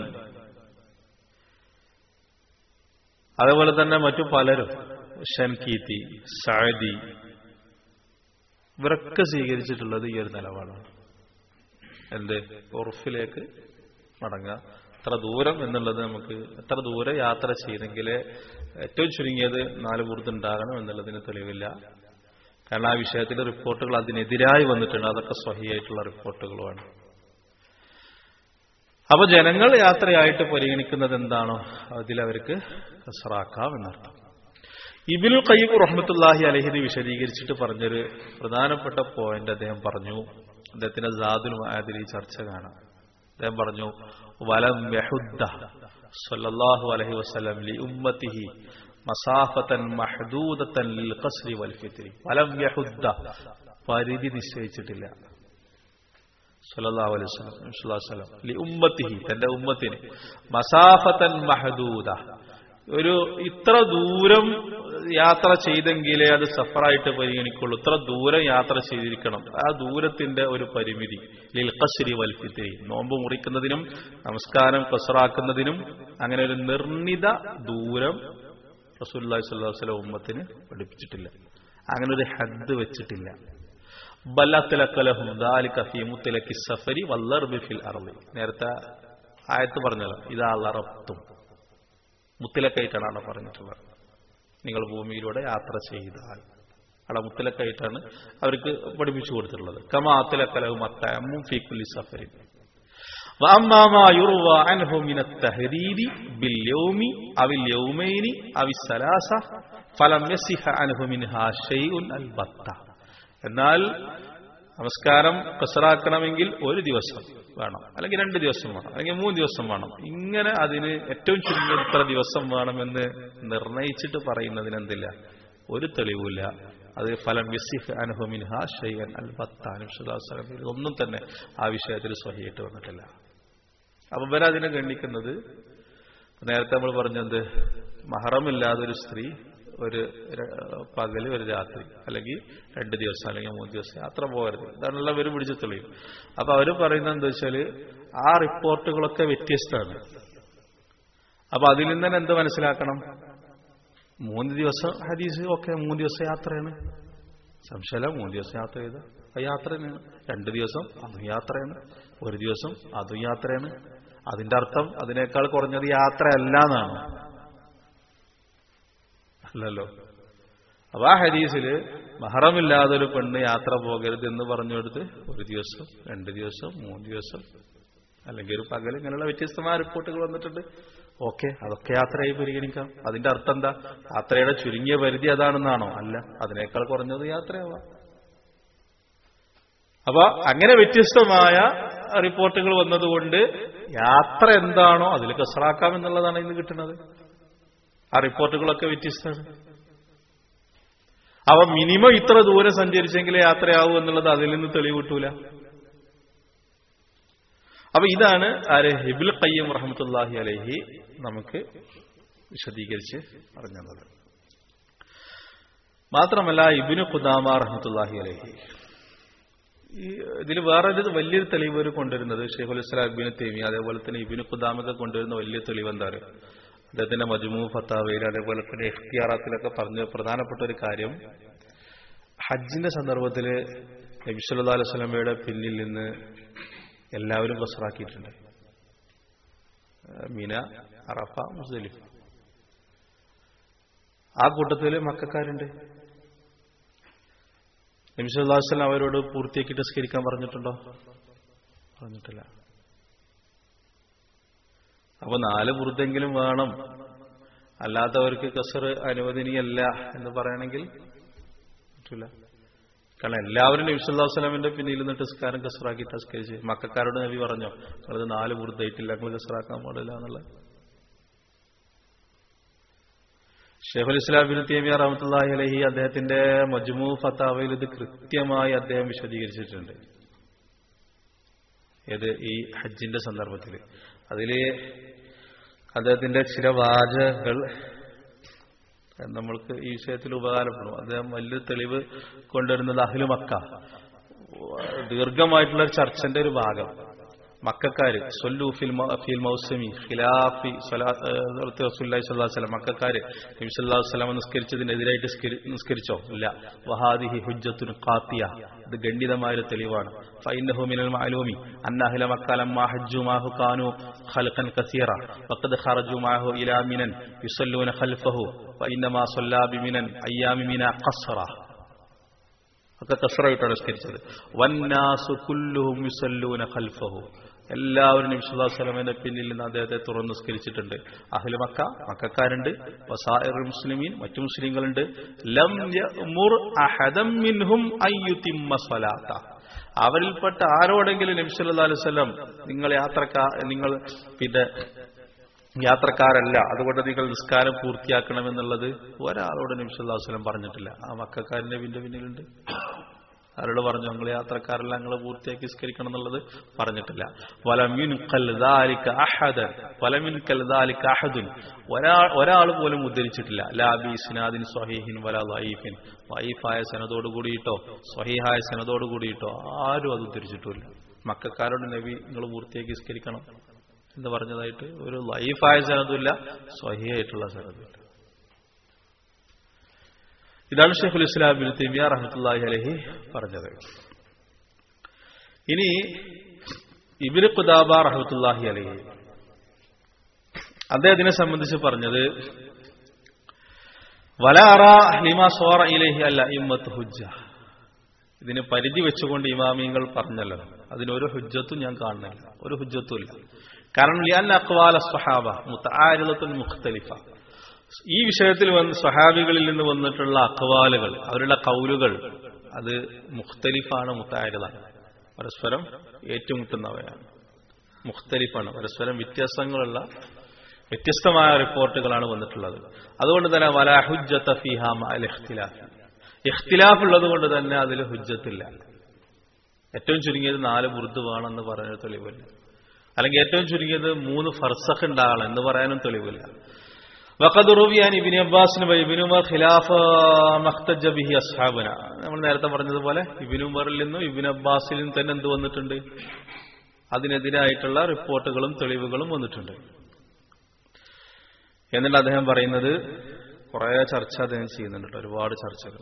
അതുപോലെ തന്നെ മറ്റു പലരും ഷൻകീത്തി സാദി ഇവരൊക്കെ സ്വീകരിച്ചിട്ടുള്ളത് ഈ ഒരു നിലപാടാണ് എന്ത് ഉറഫിലേക്ക് മടങ്ങുക എത്ര ദൂരം എന്നുള്ളത് നമുക്ക് എത്ര ദൂരം യാത്ര ചെയ്തെങ്കിലേ ഏറ്റവും ചുരുങ്ങിയത് നാല് പൂർത്തുണ്ടാകണം എന്നുള്ളതിന് തെളിവില്ല കാരണം ആ വിഷയത്തിൽ റിപ്പോർട്ടുകൾ അതിനെതിരായി വന്നിട്ടുണ്ട് അതൊക്കെ സ്വഹിയായിട്ടുള്ള റിപ്പോർട്ടുകളുമാണ് അപ്പൊ ജനങ്ങൾ യാത്രയായിട്ട് പരിഗണിക്കുന്നത് എന്താണോ അതിൽ അവർക്ക് കസറാക്കാം എന്നർത്ഥം ഇബിനുൽ കയ്യൂബ് റഹ്മത്തുല്ലാഹി അലഹിനെ വിശദീകരിച്ചിട്ട് പറഞ്ഞൊരു പ്രധാനപ്പെട്ട പോയിന്റ് അദ്ദേഹം പറഞ്ഞു അദ്ദേഹത്തിന്റെ ജാദുൽ മായാതിൽ ഈ ചർച്ച കാണാം അദ്ദേഹം പറഞ്ഞു വലം യഹുദ്ദ സല്ലല്ലാഹു അലൈഹി വസല്ലം ലി ഉമ്മത്തിഹി മസാഫത്തൻ മഹദൂദത്തൻ ലിൽ ഖസ്രി വൽ ഫിത്രി വലം യഹുദ്ദ പരിധി നിശ്ചയിച്ചിട്ടില്ല സല്ലല്ലാഹു അലൈഹി വസല്ലം സ്വല്ലല്ലാഹു അലൈഹി വസല്ലം ലി ഉമ്മത്തിഹി തന്റെ ഉമ്മത്തിന് മസാഫത്തൻ മഹദൂദ ഒരു ഇത്ര ദൂരം യാത്ര ചെയ്തെങ്കിലേ അത് സഫറായിട്ട് പരിഗണിക്കുള്ളൂ ഇത്ര ദൂരം യാത്ര ചെയ്തിരിക്കണം ആ ദൂരത്തിന്റെ ഒരു പരിമിതി ലിൽ ഖസ്രി വൽ ഫിത്രി നോമ്പ് മുറിക്കുന്നതിനും നമസ്കാരം കസറാക്കുന്നതിനും അങ്ങനെ ഒരു നിർണിത ദൂരം റസൂല്ലി സ്വല്ലല്ലാഹു അലൈഹി ഉമ്മത്തിന് പഠിപ്പിച്ചിട്ടില്ല അങ്ങനെ ഒരു ഹദ് വെച്ചിട്ടില്ല ബല്ലത്തിലക്കലഹും ദാലിക ഫീ മുത്തലക്കി സഫരി വല്ലർബി ഫിൽ അർളി നേരത്തെ ആയത്ത് പറഞ്ഞല്ലോ ഇതാ ലറബ്തും മുത്തിലക്കായിട്ടാണ് അവിടെ പറഞ്ഞിട്ടുള്ളത് നിങ്ങൾ ഭൂമിയിലൂടെ യാത്ര ചെയ്താൽ അവിടെ മുത്തിലക്കായിട്ടാണ് അവർക്ക് പഠിപ്പിച്ചു കൊടുത്തിട്ടുള്ളത് കമാത്തിലക്കലഹും അത്തമ്മും ഫീക്കുലി സഫരി وأما ما يروى عنه من التهريد باليوم أو اليومين أو الثلاثة فلم يصح عنه منها شيء البتة എന്നാൽ നമസ്കാരം കസറാക്കണമെങ്കിൽ ഒരു ദിവസം വേണം അല്ലെങ്കിൽ രണ്ട് ദിവസം വേണം അല്ലെങ്കിൽ മൂന്ന് ദിവസം വേണം ഇങ്ങനെ അതിന് ഏറ്റവും ചുരുങ്ങിയ ഇത്ര ദിവസം വേണമെന്ന് നിർണയിച്ചിട്ട് പറയുന്നതിന് എന്തില്ല ഒരു തെളിവില്ല അത് ഫലം വിസിഫ് അനുഹമിൻഹ ഷെയ്യൻ അൽ ബത്താനും ഒന്നും തന്നെ ആ വിഷയത്തിൽ സ്വഹിയായിട്ട് വന്നിട്ടില്ല അപ്പൊ ഇവരെ അതിനെ ഗണ്ണിക്കുന്നത് നേരത്തെ നമ്മൾ പറഞ്ഞത് മഹറമില്ലാതെ ഒരു സ്ത്രീ ഒരു പകല് ഒരു രാത്രി അല്ലെങ്കിൽ രണ്ട് ദിവസം അല്ലെങ്കിൽ മൂന്ന് ദിവസം യാത്ര പോകരുത് ഇതാണുള്ള ഇവർ പിടിച്ചു തെളിയും അപ്പൊ അവർ പറയുന്നത് എന്താ വെച്ചാൽ ആ റിപ്പോർട്ടുകളൊക്കെ വ്യത്യസ്തമാണ് അപ്പൊ അതിൽ നിന്ന് തന്നെ എന്ത് മനസ്സിലാക്കണം മൂന്ന് ദിവസം ഹദീസ് ഒക്കെ മൂന്ന് ദിവസം യാത്രയാണ് സംശയമല്ല മൂന്ന് ദിവസം യാത്ര ചെയ്ത അത് യാത്ര തന്നെയാണ് രണ്ട് ദിവസം അതും യാത്രയാണ് ഒരു ദിവസം അതും യാത്രയാണ് അതിന്റെ അർത്ഥം അതിനേക്കാൾ കുറഞ്ഞത് യാത്രയല്ല എന്നാണ് അല്ലല്ലോ അപ്പൊ ആ ഹദീസിൽ മഹറമില്ലാതെ ഒരു പെണ്ണ് യാത്ര പോകരുത് എന്ന് പറഞ്ഞു കൊടുത്ത് ഒരു ദിവസം രണ്ട് ദിവസം മൂന്ന് ദിവസം അല്ലെങ്കിൽ ഒരു പകൽ ഇങ്ങനെയുള്ള വ്യത്യസ്തമായ റിപ്പോർട്ടുകൾ വന്നിട്ടുണ്ട് ഓക്കെ അതൊക്കെ യാത്രയായി പരിഗണിക്കാം അതിന്റെ അർത്ഥം എന്താ യാത്രയുടെ ചുരുങ്ങിയ പരിധി അതാണെന്നാണോ അല്ല അതിനേക്കാൾ കുറഞ്ഞത് യാത്രയാവാം അപ്പൊ അങ്ങനെ വ്യത്യസ്തമായ റിപ്പോർട്ടുകൾ വന്നതുകൊണ്ട് യാത്ര എന്താണോ അതിൽ കസറാക്കാം എന്നുള്ളതാണ് ഇന്ന് കിട്ടുന്നത് ആ റിപ്പോർട്ടുകളൊക്കെ വ്യത്യസ്തമാണ് അവ മിനിമം ഇത്ര ദൂരം സഞ്ചരിച്ചെങ്കിലേ യാത്രയാവൂ എന്നുള്ളത് അതിൽ നിന്ന് തെളിവ് കിട്ടൂല അപ്പൊ ഇതാണ് ആര് ഹിബുൽ കയ്യം റഹമത്തുല്ലാഹി അലഹി നമുക്ക് വിശദീകരിച്ച് പറഞ്ഞത് മാത്രമല്ല ഇബിന് ഖുദാമ റഹമത്തുല്ലാഹി അലഹി ഈ ഇതിൽ വേറെ ഒരു വലിയൊരു തെളിവ് ഒരു കൊണ്ടുവരുന്നത് ഷെയ്ഖുൽ ഇസ്ലാം ഇബിന് തേമി അതേപോലെ തന്നെ ഇബിന് ഖുദാമൊക്കെ കൊണ്ടുവരുന്ന വലിയ തെളിവ് എന്താ പറയുക അദ്ദേഹത്തിന്റെ മജ്മു ഫത്താവയിൽ അതേപോലെ തന്നെ എഫ്തിയാറാത്തിലൊക്കെ പറഞ്ഞ പ്രധാനപ്പെട്ട ഒരു കാര്യം ഹജ്ജിന്റെ സന്ദർഭത്തിൽ നബിസ്വല്ലാ അലൈഹി സ്വലമയുടെ പിന്നിൽ നിന്ന് എല്ലാവരും കസറാക്കിയിട്ടുണ്ട് മീന അറഫ മുസ്ലിഫ് ആ കൂട്ടത്തിൽ മക്കാരുണ്ട് നബിസ്വല്ലാസ്ലം അവരോട് പൂർത്തിയാക്കിയിട്ട് സ്കരിക്കാൻ പറഞ്ഞിട്ടുണ്ടോ പറഞ്ഞിട്ടില്ല അപ്പൊ നാല് വൃദ്ധെങ്കിലും വേണം അല്ലാത്തവർക്ക് കസർ അനുവദനീയല്ല എന്ന് പറയണമെങ്കിൽ പറ്റൂല കാരണം എല്ലാവരും നബിസ്വല്ലാ വസ്ലാമിന്റെ പിന്നിൽ നിന്നിട്ട് സ്കാരം കസറാക്കി തസ്കരിച്ച് മക്കാരോട് നബി പറഞ്ഞോ അത് നാല് വൃദ്ധായിട്ടില്ല നിങ്ങൾ കസറാക്കാൻ പാടില്ല എന്നുള്ളത് ഷെയ്ഖുൽ ഇസ്ലാം ബിൻ തേമിയ റഹമത്തുല്ലാഹി അലഹി അദ്ദേഹത്തിന്റെ മജ്മു ഫത്താവയിൽ ഇത് കൃത്യമായി അദ്ദേഹം വിശദീകരിച്ചിട്ടുണ്ട് ഏത് ഈ ഹജ്ജിന്റെ സന്ദർഭത്തിൽ അതില് അദ്ദേഹത്തിന്റെ ചില വാചകങ്ങൾ നമ്മൾക്ക് ഈ വിഷയത്തിൽ ഉപകാരപ്പെടും അദ്ദേഹം വലിയ തെളിവ് കൊണ്ടുവരുന്നത് അഹ്ലു മക്ക ദീർഘമായിട്ടുള്ള ഒരു ചർച്ചന്റെ ഒരു ഭാഗം മക്കാര് സൊല്ലു ഫിൽ മ- ഫിൽ മൗസമി ഖിലാഫി റസൂല്ലി മക്കാര് നബി സല്ലല്ലാഹു അലൈഹി വസല്ലം നിസ്കരിച്ചതിനെതിരായിട്ട് സ്കരി- നിസ്കരിച്ചോ ഇല്ല വഹാദിഹി ഹുജ്ജത്തുൻ ഖാത്തിയ ഇത് ഗണ്ഡിതമായ ഒരു തെളിവാണ് ഫൈനഹു മിനൽ മഅലൂമി അന്ന അഹ്ല മക്ക ലമ്മ ഹജ്ജു മാഹു കാനു ഖൽഖൻ കസീറ വഖദ് ഖറജു മാഹു ഇലാ മിനൻ യുസല്ലൂന ഖൽഫഹു ഫഇന്നമാ സല്ലാ ബിമിനൻ അയ്യാമി മിന ഖസ്റ ഒക്കെ കസറായിട്ടാണ് നിസ്കരിച്ചത് വന്നാസു കുല്ലുഹും യുസല്ലൂന ഖൽഫഹു എല്ലാവരും നബി സല്ലല്ലാഹു അലൈഹി വസല്ലമയുടെ പിന്നിൽ നിന്ന് അദ്ദേഹത്തെ തുറന്ന് നിസ്കരിച്ചിട്ടുണ്ട് അഹ്ലു മക്ക മക്കാരുണ്ട് വസായിർ മുസ്ലിമീൻ മറ്റു മുസ്ലിങ്ങളുണ്ട് ലം യഅ്മുർ അഹദം മിൻഹും അയ്യുതിമ്മ സ്വലാത്ത അവരിൽപ്പെട്ട ആരോടെങ്കിലും നബി സല്ലല്ലാഹു അലൈഹി വസല്ലം നിങ്ങൾ യാത്രക്കാർ നിങ്ങൾ പിന്നെ യാത്രക്കാരല്ല അതുകൊണ്ട് നിങ്ങൾ നിസ്കാരം പൂർത്തിയാക്കണമെന്നുള്ളത് ഒരാളോട് നബി സല്ലല്ലാഹു അലൈഹി വസല്ലം പറഞ്ഞിട്ടില്ല ആ മക്കാരന്റെ പിന്റെ പിന്നിലുണ്ട് ആരോട് പറഞ്ഞു നിങ്ങൾ യാത്രക്കാരല്ല നിങ്ങൾ പൂർത്തിയാക്കി നിസ്കരിക്കണം എന്നുള്ളത് പറഞ്ഞിട്ടില്ല വലമിൻ കൽദാലിക അഹദൻ വലമിൻ കൽദാലിക അഹദുൻ ഒരാൾ ഒരാൾ പോലും ഉദ്ധരിച്ചിട്ടില്ല ലാബി സിനാദിൻ സ്വഹീഹിൻ വല ലൈഫിൻ വൈഫായ സനതോട് കൂടിയിട്ടോ സ്വഹീഹായ സനതോട് കൂടിയിട്ടോ ആരും അത് ഉദ്ധരിച്ചിട്ടില്ല മക്കാരോട് നബി നിങ്ങൾ പൂർത്തിയാക്കി നിസ്കരിക്കണം എന്ന് പറഞ്ഞതായിട്ട് ഒരു ലൈഫായ സനതുമില്ല സ്വഹിയായിട്ടുള്ള സനതുമില്ല ഇതാണ് ഷെയ്ഖുൽ ഇസ്ലാം ബിൻ തൈമിയ റഹ്മത്തുള്ളാഹി അലൈഹി പറഞ്ഞത് ഇനി ഇബിന് ഖുദാബ റഹ്മത്തുള്ളാഹി അലൈഹി അദ്ദേഹത്തിനെ സംബന്ധിച്ച് പറഞ്ഞത് വലാറ ലിമാ സോറ ഇലൈഹി അല്ല ഇമ്മത്ത് ഹുജ്ജ ഇതിന് പരിധി വെച്ചുകൊണ്ട് ഇമാമിങ്ങൾ പറഞ്ഞല്ലോ അതിനൊരു ഹുജ്ജത്തും ഞാൻ കാണുന്നില്ല ഒരു ഹുജ്ജത്തും ഇല്ല കാരണം ലിയൻ അക്വാല സ്വഹാബ മുത്താരിലത്തുൽ മുഖ്തലിഫ ഈ വിഷയത്തിൽ വന്ന് സ്വഹാബികളിൽ നിന്ന് വന്നിട്ടുള്ള അക്വാലുകൾ അവരുടെ കൗലുകൾ അത് മുഖ്തലിഫാണ് മുത്താരിലാണ് പരസ്പരം ഏറ്റുമുട്ടുന്നവയാണ് മുഖ്തലിഫാണ് പരസ്പരം വ്യത്യാസങ്ങളുള്ള വ്യത്യസ്തമായ റിപ്പോർട്ടുകളാണ് വന്നിട്ടുള്ളത് അതുകൊണ്ട് തന്നെ വല ഹുജ്ജത്ത ഫിഹാമ അൽ ഇഖ്തിലാഫ് ഇഖ്തിലാഫ് ഉള്ളത് കൊണ്ട് തന്നെ അതിൽ ഹുജ്ജത്തില്ല ഏറ്റവും ചുരുങ്ങിയത് നാല് ബുർദ് വേണമെന്ന് പറയുന്ന തെളിവില്ല അല്ലെങ്കിൽ ഏറ്റവും ചുരുങ്ങിയത് മൂന്ന് ഫർസഖ് ഉണ്ടാകണം എന്ന് പറയാനും തെളിവില്ല വഖദ് റുവിയാൻ ഇബിൻ അബ്ബാസിന് ഇബിൻ ഉമർ ഖിലാഫ് മഖ്തജ ബിഹി അസ്ഹാബന നമ്മൾ നേരത്തെ പറഞ്ഞതുപോലെ ഇബിൻ ഉമറിൽ നിന്നും ഇബിൻ അബ്ബാസിൽ നിന്നും തന്നെ എന്ത് വന്നിട്ടുണ്ട് അതിനെതിരായിട്ടുള്ള റിപ്പോർട്ടുകളും തെളിവുകളും വന്നിട്ടുണ്ട് എന്നിട്ട് അദ്ദേഹം പറയുന്നത് കുറെ ചർച്ച അദ്ദേഹം ചെയ്യുന്നുണ്ട് കേട്ടോ, ഒരുപാട് ചർച്ചകൾ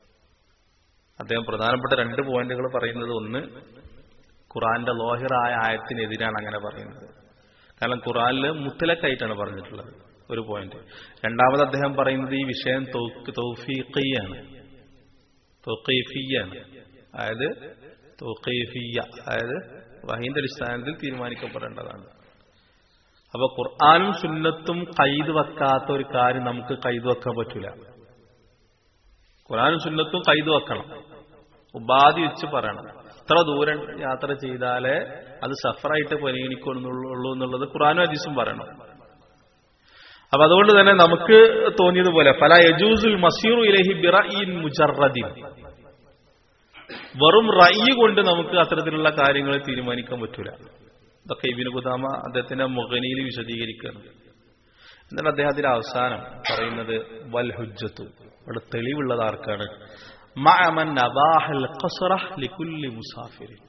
അദ്ദേഹം പ്രധാനപ്പെട്ട രണ്ട് പോയിന്റുകൾ പറയുന്നത് ഒന്ന് ഖുറാന്റെ ലോഹിറായ ആയത്തിനെതിരാണ് അങ്ങനെ പറയുന്നത് കാരണം ഖുറാനിൽ മുത്തലക്കായിട്ടാണ് പറഞ്ഞിട്ടുള്ളത് ഒരു പോയിന്റ് രണ്ടാമത് അദ്ദേഹം പറയുന്നത് ഈ വിഷയം തൗ- തൗഫീഖിയാണ് തൗഖീഫിയാണ് അതായത് തൗഖീഫിയ അതായത് വഹീന്റെ അടിസ്ഥാനത്തിൽ തീരുമാനിക്കപ്പെടേണ്ടതാണ് അപ്പൊ ഖുർആാനും സുന്നത്തും കൈത് വെക്കാത്ത ഒരു കാര്യം നമുക്ക് കൈത് വെക്കാൻ പറ്റൂല ഖുർആാനും സുന്നത്തും കൈത് വെക്കണം ഉപാധി വെച്ച് പറയണം ഇത്ര ദൂരം യാത്ര ചെയ്താലേ അത് സഫറായിട്ട് പരിഗണിക്കുള്ളൂ എന്നുള്ളത് ഖുർആാനും ഹദീസും പറയണം അപ്പൊ അതുകൊണ്ട് തന്നെ നമുക്ക് തോന്നിയതുപോലെ ഫല യജൂസുൽ മസീറു ഇലഹി ബിറഈൻ മുജറദിൻ വെറും റയ്യ് കൊണ്ട് നമുക്ക് അത്തരത്തിലുള്ള കാര്യങ്ങൾ തീരുമാനിക്കാൻ പറ്റൂല ഇതൊക്കെ ഇബിന് കുദാമ അദ്ദേഹത്തിന്റെ മുഖനിയിൽ വിശദീകരിക്കുകയാണ് എന്നിട്ട് അദ്ദേഹത്തിന്റെ അവസാനം പറയുന്നത് വൽ ഹുജ്ജത്തു അവിടെ തെളിവുള്ളത് ആർക്കാണ് മഅമൻ അബാഹൽ ഖസ്റ ലികുല്ലി മുസാഫിരി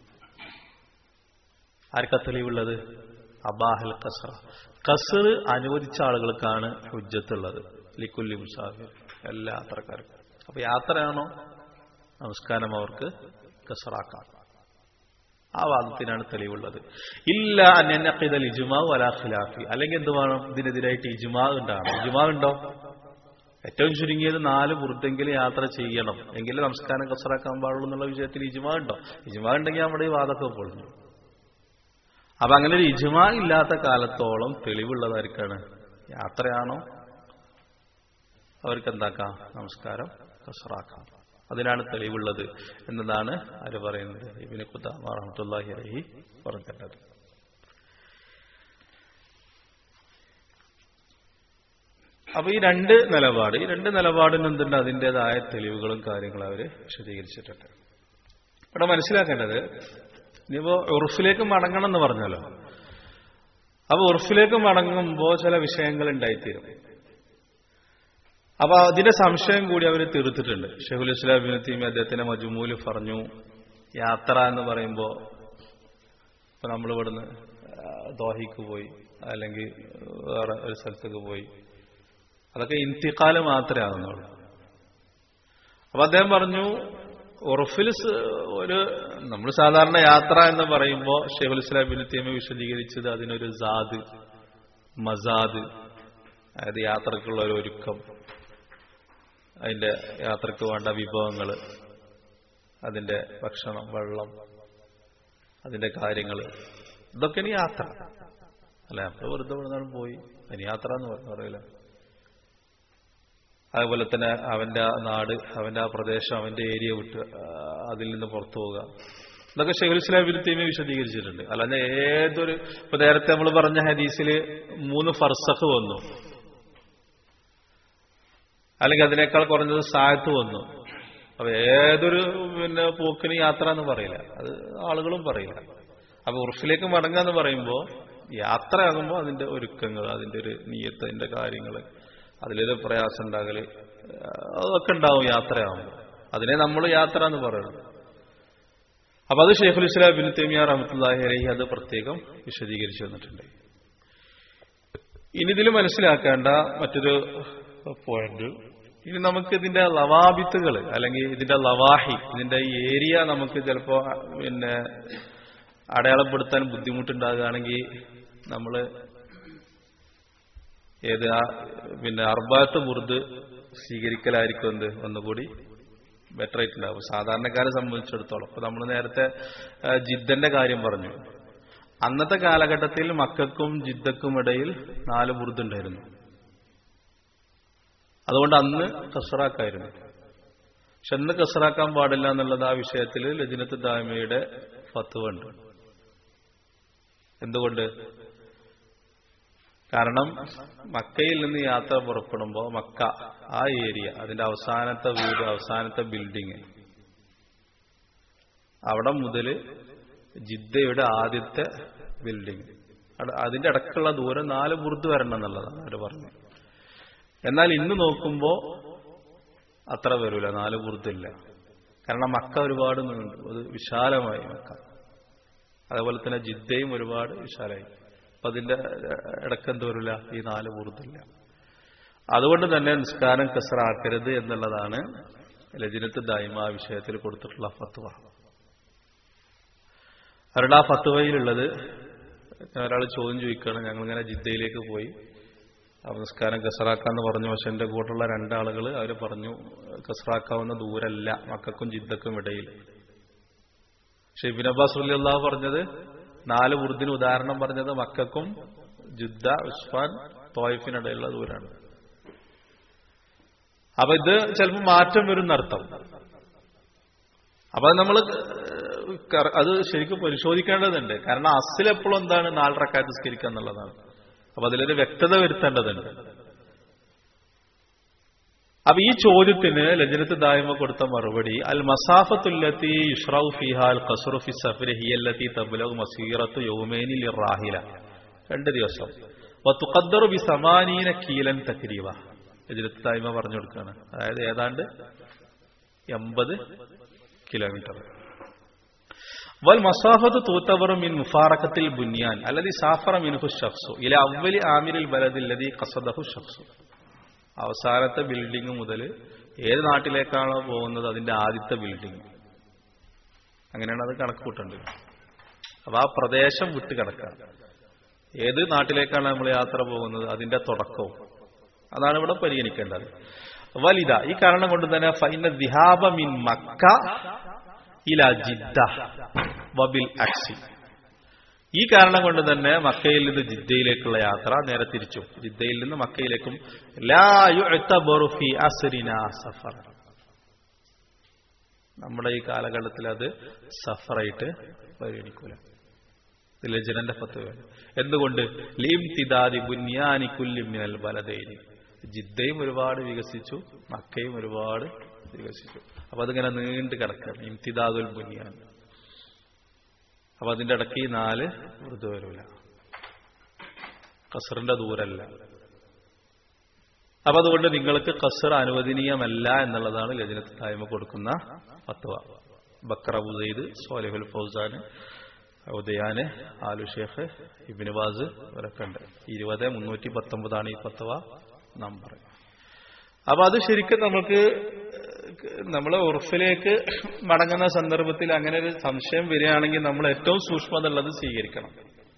ആർക്കാ തെളിവുള്ളത് അബാഹൽ ഖസ്റ ഖസ്ർ അനുവദിച്ച ആളുകൾക്കാണ് ഹുജ്ജത്തുള്ളത് ലിക്കുല്ലി മുസാഫിർ എല്ലാ യാത്രക്കാർക്കും അപ്പൊ യാത്രയാണോ നമസ്കാരം അവർക്ക് ഖസറാക്കാം ആ വാദത്തിനാണ് തെളിവുള്ളത് ഇല്ല അന്യക്കിതൽ ഇജുമാ വലാ ഖിലാഫി അല്ലെങ്കിൽ എന്ത് വേണം ഇതിനെതിരായിട്ട് ഇജുമാ ഉണ്ടാകണം ഇജുമാ ഉണ്ടോ ഏറ്റവും ചുരുങ്ങിയത് നാല് വൃത്തെങ്കിലും യാത്ര ചെയ്യണം എങ്കിലും നമസ്കാരം കസറാക്കാൻ പാടുള്ളൂ എന്നുള്ള വിഷയത്തിൽ ഇജുമാ ഉണ്ടോ ഇജുമാ ഉണ്ടെങ്കിൽ നമ്മുടെ ഈ വാദമൊക്കെ പൊളിഞ്ഞു അപ്പൊ അങ്ങനെ ഒരു ഇജുമാ ഇല്ലാത്ത കാലത്തോളം തെളിവുള്ളതായിരിക്കാണ് യാത്രയാണോ അവർക്ക് എന്താക്കാം നമസ്കാരം കസറാക്കാം അതിനാണ് തെളിവുള്ളത് എന്നതാണ് ആര് പറയുന്നത് ഇബിന് ഖുദാമ റഹ്മത്തുള്ളാഹി അലൈഹി പറഞ്ഞിട്ടുള്ളത് അപ്പൊ ഈ രണ്ട് നിലപാട് ഈ രണ്ട് നിലപാടിന് എന്തുണ്ട് അതിൻ്റെതായ തെളിവുകളും കാര്യങ്ങളും അവര് വിശദീകരിച്ചിട്ടുണ്ട് ഇവിടെ മനസ്സിലാക്കേണ്ടത് ഇനിയിപ്പോ ഉറുഫിലേക്ക് മടങ്ങണം എന്ന് പറഞ്ഞല്ലോ അപ്പൊ ഉറുഫിലേക്ക് മടങ്ങുമ്പോൾ ചില വിഷയങ്ങൾ ഉണ്ടായിത്തീരും അപ്പൊ അതിന്റെ സംശയം കൂടി അവർ തീർത്തിട്ടുണ്ട് ഷെഹുൽ ഇസ്ലാം ബിൻ തീമി അദ്ദേഹത്തിന്റെ മജുമൂല് പറഞ്ഞു യാത്ര എന്ന് പറയുമ്പോ ഇപ്പൊ നമ്മൾ ഇവിടുന്ന് ദോഹിക്ക് പോയി അല്ലെങ്കിൽ വേറെ ഒരു സ്ഥലത്തേക്ക് പോയി അതൊക്കെ ഇന്തിക്കാല് മാത്രമേ ആകുന്നുള്ളൂ അപ്പൊ അദ്ദേഹം പറഞ്ഞു ഉറഫിൽ ഒരു നമ്മൾ സാധാരണ യാത്ര എന്ന് പറയുമ്പോൾ ഷെയ്ഖുൽ ഇസ്ലാം ബിൻ തീമ വിശദീകരിച്ചത് അതിനൊരു സാദ് മസാദ് അതായത് യാത്രക്കുള്ള ഒരു ഒരുക്കം അതിന്റെ യാത്രക്ക് വേണ്ട വിഭവങ്ങൾ അതിന്റെ ഭക്ഷണം വെള്ളം അതിന്റെ കാര്യങ്ങൾ ഇതൊക്കെയാണ് യാത്ര അല്ലെ നമ്മൾ വെറുതെ ഇവിടെ പോയി അതിന് യാത്ര എന്ന് പറയില്ല അതുപോലെ തന്നെ അവന്റെ ആ നാട് അവന്റെ ആ പ്രദേശം അവന്റെ ഏരിയ വിട്ട് അതിൽ നിന്ന് പുറത്തു പോവുക ഇതൊക്കെ ഷെയ്ഖുൽ ഇസ്ലാം ബിൻ തീമി വിശദീകരിച്ചിട്ടുണ്ട് അല്ലാതെ ഏതൊരു ഇപ്പൊ നേരത്തെ നമ്മൾ പറഞ്ഞ ഹദീസിൽ മൂന്ന് ഫർസഖ് വന്നു അല്ലെങ്കിൽ അതിനേക്കാൾ കുറഞ്ഞത് സായത്ത് വന്നു അപ്പൊ ഏതൊരു പിന്നെ പോക്കിന് യാത്ര എന്ന് പറയില്ല അത് ആളുകളും പറയില്ല അപ്പൊ ഉറുഫിലേക്ക് മടങ്ങുക എന്ന് പറയുമ്പോൾ യാത്രയാകുമ്പോൾ അതിന്റെ ഒരുക്കങ്ങൾ അതിന്റെ ഒരു നീയത്ത് അതിന്റെ കാര്യങ്ങൾ അതിലൊരു പ്രയാസം ഉണ്ടാകല് അതൊക്കെ ഉണ്ടാവും യാത്രയാകുമ്പോൾ അതിനെ നമ്മൾ യാത്ര എന്ന് പറയുന്നത് അപ്പൊ അത് ഷെയ്ഖുൽ ഇസ്ലാം ബിൻ തേമിയ റഹമത്തുല്ലാഹി അലഹി അത് പ്രത്യേകം വിശദീകരിച്ചു തന്നിട്ടുണ്ട് ഇനി ഇതിൽ മനസ്സിലാക്കേണ്ട മറ്റൊരു പോയിന്റ് ഇനി നമുക്ക് ഇതിന്റെ ലവാബിത്തുകൾ അല്ലെങ്കിൽ ഇതിന്റെ ലവാഹി ഇതിന്റെ ഈ ഏരിയ നമുക്ക് ചിലപ്പോ പിന്നെ അടയാളപ്പെടുത്താൻ ബുദ്ധിമുട്ടുണ്ടാകുകയാണെങ്കിൽ നമ്മൾ ഏത് ആ പിന്നെ അർബാത്ത് ബുർദ് സ്വീകരിക്കലായിരിക്കും എന്ത് ഒന്നുകൂടി ബെറ്റർ ആയിട്ടുണ്ടാവും സാധാരണക്കാരെ സംബന്ധിച്ചിടത്തോളം അപ്പൊ നമ്മൾ നേരത്തെ ജിദ്ദന്റെ കാര്യം പറഞ്ഞു അന്നത്തെ കാലഘട്ടത്തിൽ മക്കൾക്കും ജിദ്ദക്കും ഇടയിൽ നാല് ബുർദ് ഉണ്ടായിരുന്നു അതുകൊണ്ട് അന്ന് കസറാക്കായിരുന്നു പക്ഷെ അന്ന് കസറാക്കാൻ പാടില്ല എന്നുള്ളത് ആ വിഷയത്തിൽ ലജിനത്ത് ദാമയുടെ ഫത്വ ഉണ്ട് എന്തുകൊണ്ട് കാരണം മക്കയിൽ നിന്ന് യാത്ര പുറപ്പെടുമ്പോൾ മക്ക ആ ഏരിയ അതിന്റെ അവസാനത്തെ വീട് അവസാനത്തെ ബിൽഡിങ് അവിടെ മുതൽ ജിദ്ദയുടെ ആദ്യത്തെ ബിൽഡിങ് അതിന്റെ ഇടക്കുള്ള ദൂരം നാല് ബുർദ് വരണം എന്നുള്ളതാണ് അവർ പറഞ്ഞത് എന്നാൽ ഇന്ന് നോക്കുമ്പോൾ അത്ര വരൂല നാല് ബുർദില്ല കാരണം മക്ക ഒരുപാട് അത് വിശാലമായി മക്ക അതേപോലെ തന്നെ ജിദ്ദയും ഒരുപാട് വിശാലമായി അപ്പൊ അതിന്റെ ഇടക്ക് എന്ത് വരില്ല ഈ നാല് ബുർദില്ല അതുകൊണ്ട് തന്നെ നിസ്കാരം കസറാക്കരുത് എന്നുള്ളതാണ് ലജിനത്ത് ദായ്മ ആ വിഷയത്തിൽ കൊടുത്തിട്ടുള്ള ഫത്വ അവരുടെ ആ ഫത്വയിലുള്ളത് ഒരാൾ ചോദ്യം ചോദിക്കുകയാണ് ഞങ്ങളിങ്ങനെ ജിദ്ദയിലേക്ക് പോയി നമസ്കാരം കസറാക്കാന്ന് പറഞ്ഞു പക്ഷെ എന്റെ കൂട്ടുള്ള രണ്ടാളുകൾ അവർ പറഞ്ഞു കസറാക്കാവുന്ന ദൂരല്ല മക്കൾക്കും ജിദ്ദക്കും ഇടയിൽ പക്ഷെ ഇബിൻ അബ്ബാസ് അള്ളാഹ് പറഞ്ഞത് നാല് ബുർദിന് ഉദാഹരണം പറഞ്ഞത് മക്കൾക്കും ജിദ്ദ ഉസ്ഫാൻ തോയിഫിനിടയിലുള്ള ദൂരാണ് അപ്പൊ ഇത് ചിലപ്പോൾ മാറ്റം വരും അർത്ഥം അപ്പൊ നമ്മൾ അത് ശരിക്കും പരിശോധിക്കേണ്ടതുണ്ട് കാരണം അസിൽ എപ്പോഴും എന്താണ് നാലരക്കാറ്റ് നിസ്കരിക്കുക എന്നുള്ളതാണ് അപ്പൊ അതിലൊരു വ്യക്തത വരുത്തേണ്ടതുണ്ട് അപ്പൊ ഈ ചോദ്യത്തിന് ലജനത്ത് ദായ്മ കൊടുത്ത മറുപടി അൽ മസാഫത്തുല്ലത്തി ഇഷ്റൌ ഫിഹാൽ ഖസുറുഫി സഫരി ഹിയല്ലത്തി തബ്ലഗ് മസീറത്തു യൗമേനി റാഹില രണ്ട് ദിവസം തുഖദ്ദറു ബി സമാനീന കീലൻ തക്രീവ ലജനത്ത് ദായ്മ പറഞ്ഞു കൊടുക്കുകയാണ് അതായത് ഏതാണ്ട് എൺപത് കിലോമീറ്റർ വൽ മസാഫത്ത് തൂത്തവർ മിൻ മുഫാറക്കത്തിൽ ബുന്യാൻ അല്ലതി സാഫറ മിൻഹു ഷഖ്സു ഇല അവലി ആമിരിൽ ബലദില്ലതി കസദഹു ഷഖ്സു അവസാനത്തെ ബിൽഡിംഗ് മുതൽ ഏത് നാട്ടിലേക്കാണോ പോകുന്നത് അതിന്റെ ആദ്യത്തെ ബിൽഡിംഗ് അങ്ങനെയാണ് അത് കണക്ക് കൂട്ടേണ്ടത് അപ്പൊ ആ പ്രദേശം വിട്ട് കിടക്കുക ഏത് നാട്ടിലേക്കാണ് നമ്മൾ യാത്ര പോകുന്നത് അതിന്റെ തുടക്കവും അതാണ് ഇവിടെ പരിഗണിക്കേണ്ടത് വലിത ഈ കാരണം കൊണ്ട് തന്നെ ഫൈന ദിഹാബ മിൻ മക്ക ഇല ജിദ്ദ വബിൽ അക്സി ഈ കാരണം കൊണ്ട് തന്നെ മക്കയിൽ നിന്ന് ജിദ്ദയിലേക്കുള്ള യാത്ര നേരെ തിരിച്ചു ജിദ്ദയിൽ നിന്ന് മക്കയിലേക്കും സഫർ നമ്മുടെ ഈ കാലഘട്ടത്തിൽ അത് സഫറായിട്ട് പരിഗണിക്കൂല ലജനന്റെ ഫത്വയാണ് എന്തുകൊണ്ട് ലീം തിദാദി ബുന്യാനി കുല്ലിമിനൽ ബലതേരി ജിദ്ദയും ഒരുപാട് വികസിച്ചു മക്കയും ഒരുപാട് വികസിച്ചു അപ്പൊ അതിങ്ങനെ നീണ്ടു കിടക്കണം ഇംതിദാദുൽ ബുനിയാൻ അപ്പൊ അതിന്റെ ഇടയ്ക്ക് ഈ നാല് വൃതു വരൂല കസറിന്റെ ദൂരല്ല അപ്പൊ അതുകൊണ്ട് നിങ്ങൾക്ക് കസർ അനുവദനീയമല്ല എന്നുള്ളതാണ് ലജനത്ത് തായ്മ കൊടുക്കുന്ന ഫത്വ ബക്കർ അബുദൈദ് സോലിഹുൽ ഫൗസാന് ഉദയാന് ആലു ഷേഖ് ഇബിന് ബാസ് ഇവരൊക്കെ ഉണ്ട് ഇരുപത് മുന്നൂറ്റി പത്തൊമ്പതാണ് ഈ ഫത്വ നമ്പർ അപ്പൊ അത് ശരിക്കും നമുക്ക് നമ്മൾ ഉറഫിലേക്ക് മടങ്ങുന്ന സന്ദർഭത്തിൽ അങ്ങനെ ഒരു സംശയം വരികയാണെങ്കിൽ നമ്മൾ ഏറ്റവും സൂക്ഷ്മത ഉള്ളത് സ്വീകരിക്കണം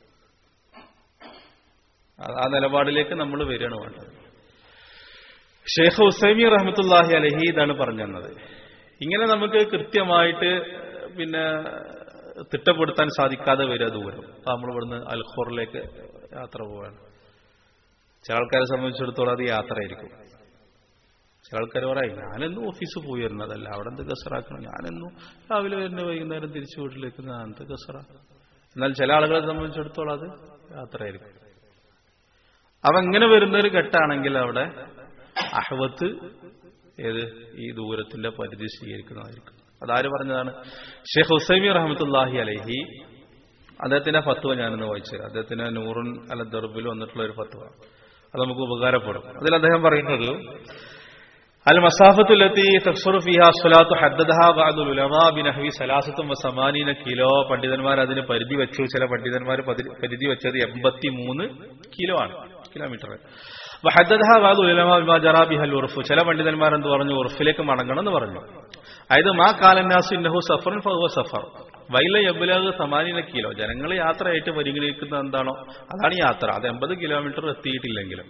ആ നിലപാടിലേക്ക് നമ്മൾ വരികയാണ് വേണ്ടത് ഷെയ്ഖ് ഹുസൈമി റഹ്മത്തുല്ലാഹി അലഹി ഇതാണ് പറഞ്ഞു തന്നത് ഇങ്ങനെ നമുക്ക് കൃത്യമായിട്ട് പിന്നെ തിട്ടപ്പെടുത്താൻ സാധിക്കാതെ വരിക ദൂരം നമ്മൾ ഇവിടുന്ന് അൽഖോറിലേക്ക് യാത്ര പോവാണ് ചില ആൾക്കാരെ സംബന്ധിച്ചിടത്തോളം അത് യാത്രയായിരിക്കും ചില ആൾക്കാർ പറയും ഞാനെന്നും ഓഫീസ് പോയി വരുന്നതല്ല അവിടെ എന്ത് കസറാക്കണം ഞാനെന്നും രാവിലെ വരുന്ന വൈകുന്നേരം തിരിച്ചു വീട്ടിലേക്ക് ഞാൻ എന്ത് കസറ എന്നാൽ ചില ആളുകളെ സംബന്ധിച്ചിടത്തോളം അത് യാത്രയായിരിക്കും അവ എങ്ങനെ വരുന്ന ഒരു ഘട്ടാണെങ്കിൽ അവിടെ അഹവത്ത് ഏത് ഈ ദൂരത്തിന്റെ പരിധി സ്വീകരിക്കുന്നതായിരിക്കും അതാര് പറഞ്ഞതാണ് ഷെയ്ഖ് ഹുസൈമി റഹമത്തുല്ലാഹി അലഹി അദ്ദേഹത്തിന്റെ ഫത്വ ഞാനിന്ന് വായിച്ചുതരാം അദ്ദേഹത്തിന് നൂറുൻ അല ദർബിൽ വന്നിട്ടുള്ള ഒരു ഫത്വ അത് നമുക്ക് ഉപകാരപ്പെടും അതിൽ അദ്ദേഹം പറയുന്നത് അൽ മസാഫത്തുലത്തി തഫ്സുർ ഫിഹ സ്വലാത്തു ഹദ്ദദഹ ബഅദുൽ ഉലമാ ബിനഹ്വി സലാസത്തും വസമാനീന കിലോ പണ്ഡിതന്മാർ അതിന് പരിധി വെച്ചു ചില പണ്ഡിതന്മാർ പരിധി വെച്ചത് എൺപത്തി മൂന്ന് കിലോ ആണ് കിലോമീറ്റർ വഹദ്ദദഹ ബഅദുൽ ഉലമാ ബിമാ ജറാ ബിഹൽ ഉർഫ് ചില പണ്ഡിതന്മാർ എന്ത് പറഞ്ഞു ഉർഫിലേക്ക് മടങ്ങണം എന്ന് പറഞ്ഞു അതായത് മാ കാലന്നാസു ഇന്നഹു സഫറുൻ ഫഹുവ സഫർ വൈല എബുലാഗ് സമാനീന കിലോ ജനങ്ങൾ യാത്രയായിട്ട് പരിഗണിക്കുന്നത് എന്താണോ അതാണ് യാത്ര അത് എൺപത് കിലോമീറ്റർ എത്തിയിട്ടില്ലെങ്കിലും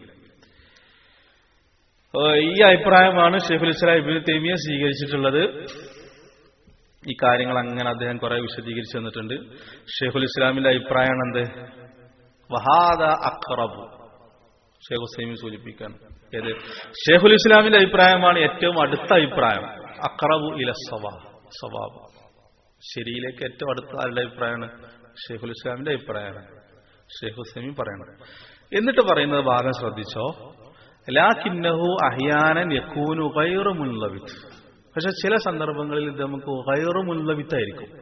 ഈ അഭിപ്രായമാണ് ഷെയ്ഖുൽ ഇസ്ലാം ഇബിന് തേമിയ സ്വീകരിച്ചിട്ടുള്ളത് ഈ കാര്യങ്ങൾ അങ്ങനെ അദ്ദേഹം കുറെ വിശദീകരിച്ചു തന്നിട്ടുണ്ട് ഷെയ്ഖുൽ ഇസ്ലാമിന്റെ അഭിപ്രായമാണ് എന്ത് വഹാദ അഖറബു ഷെയ്ഖ് ഹുസൈമി സൂചിപ്പിക്കാൻ ഏത് ഷെയ്ഖുൽ ഇസ്ലാമിന്റെ അഭിപ്രായമാണ് ഏറ്റവും അടുത്ത അഭിപ്രായം അഖറബു ഇല സവാ സ്വഭാവം ശരിയിലേക്ക് ഏറ്റവും അടുത്ത ആരുടെ അഭിപ്രായമാണ് ഷെയ്ഖുൽ ഇസ്ലാമിന്റെ അഭിപ്രായമാണ് ഷെയ്ഖ് ഹുസൈമി പറയണം എന്നിട്ട് പറയുന്നത് ഭാഗം ശ്രദ്ധിച്ചോ ലാക്കിന്നഹു അഹിയാനൻ യക്കൂനു ഗൈറു മുൻലവിത്ത് പക്ഷെ ചില സന്ദർഭങ്ങളിൽ ഇത് നമുക്ക് ഗൈറു മുൻലവിത്തായിരിക്കും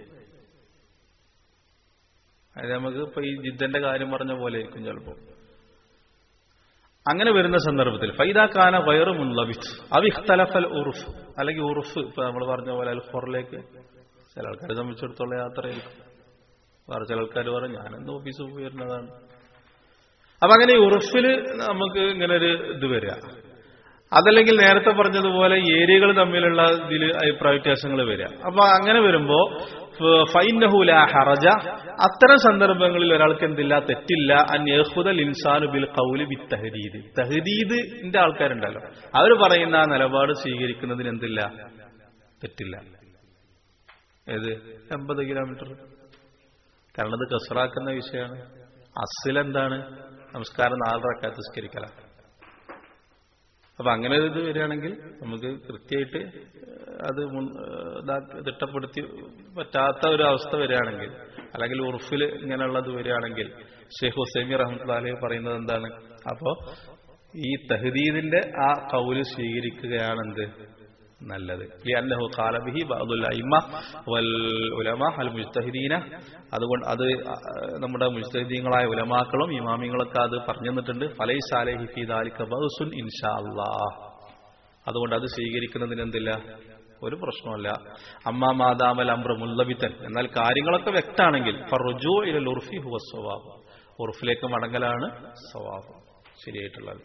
അതായത് നമുക്ക് ഇപ്പൊ ഈ ജിദ്ദന്റെ കാര്യം പറഞ്ഞ പോലെ ആയിരിക്കും ചിലപ്പോൾ അങ്ങനെ വരുന്ന സന്ദർഭത്തിൽ ഫൈദാക്കാന വയറു മുൻലവിത്ത് അവിഖ്തലഫൽ ഉറുഫ് അല്ലെങ്കിൽ ഉറുഫ് ഇപ്പൊ നമ്മൾ പറഞ്ഞ പോലെ അൽഫോറിലേക്ക് ചില ആൾക്കാരെ സംബന്ധിച്ചിടത്തോളം യാത്രയായിരിക്കും വേറെ ചില ആൾക്കാർ പറയും ഞാനെന്ന് ഓഫീസിൽ പോയി വരുന്നതാണ് അപ്പൊ അങ്ങനെ ഉറുഫില് നമുക്ക് ഇങ്ങനെ ഒരു ഇത് വരിക അതല്ലെങ്കിൽ നേരത്തെ പറഞ്ഞതുപോലെ ഏരിയകൾ തമ്മിലുള്ള ഇതിൽ അഭിപ്രായ വ്യത്യാസങ്ങൾ വരിക അപ്പൊ അങ്ങനെ വരുമ്പോ ഫൈനഹുല ഹറജ അത്തരം സന്ദർഭങ്ങളിൽ ഒരാൾക്ക് എന്തില്ല തെറ്റില്ല അന്യഹുദൽ ഇൻസാനു ബിൽ കൗലി ബി തഹദീദ് തഹദീദിന്റെ ആൾക്കാരുണ്ടല്ലോ അവർ പറയുന്ന ആ നിലപാട് സ്വീകരിക്കുന്നതിന് എന്തില്ല തെറ്റില്ല ഏത് എൺപത് കിലോമീറ്റർ കാരണം അത് കസറാക്കുന്ന വിഷയമാണ് അസിലെന്താണ് നമസ്കാരം നാലരക്കാത്ത് നിസ്കരിക്കല അപ്പൊ അങ്ങനെ ഒരു ഇത് വരികയാണെങ്കിൽ നമുക്ക് കൃത്യമായിട്ട് അത് തിട്ടപ്പെടുത്തി പറ്റാത്ത ഒരു അവസ്ഥ വരികയാണെങ്കിൽ അല്ലെങ്കിൽ ഉറുഫിൽ ഇങ്ങനെയുള്ളത് വരികയാണെങ്കിൽ ഷെയ്ഖ് ഹുസൈമി റഹ്മത്തുല്ലാഹി പറയുന്നത് എന്താണ് അപ്പോ ഈ തഹദീദിന്റെ ആ കൗല് സ്വീകരിക്കുകയാണെന്ത് നല്ലത് ലിഅന്നഹു ഖാല ബിഹി ബഅദുൽ അയിമ്മ വൽ ഉലമ അൽ മുജ്തഹിദീന അതുകൊണ്ട് അത് നമ്മുടെ മുജ്തഹിദീങ്ങളായ ഉലമാക്കളും ഇമാമിങ്ങളൊക്കെ അത് പറഞ്ഞു തന്നിട്ടുണ്ട് ഫലൈസ അലൈഹി ഫീ ദാലിക ബഅസുൻ ഇൻഷാ അല്ലാഹ് അതുകൊണ്ട് അത് സ്വീകരിക്കുന്നതിന് എന്തില്ല ഒരു പ്രശ്നമല്ല അമ്മ മാതാമൽ അമ്ര മുല്ലബിത്തൻ എന്നാൽ കാര്യങ്ങളൊക്കെ വ്യക്താണെങ്കിൽ ഫറുജു ഇലൽ ഉർഫി ഹുവ സ്വഭാവം ഉർഫിലേക്ക് മടങ്ങലാണ് സ്വഭാവം ശരിയായിട്ടുള്ളത്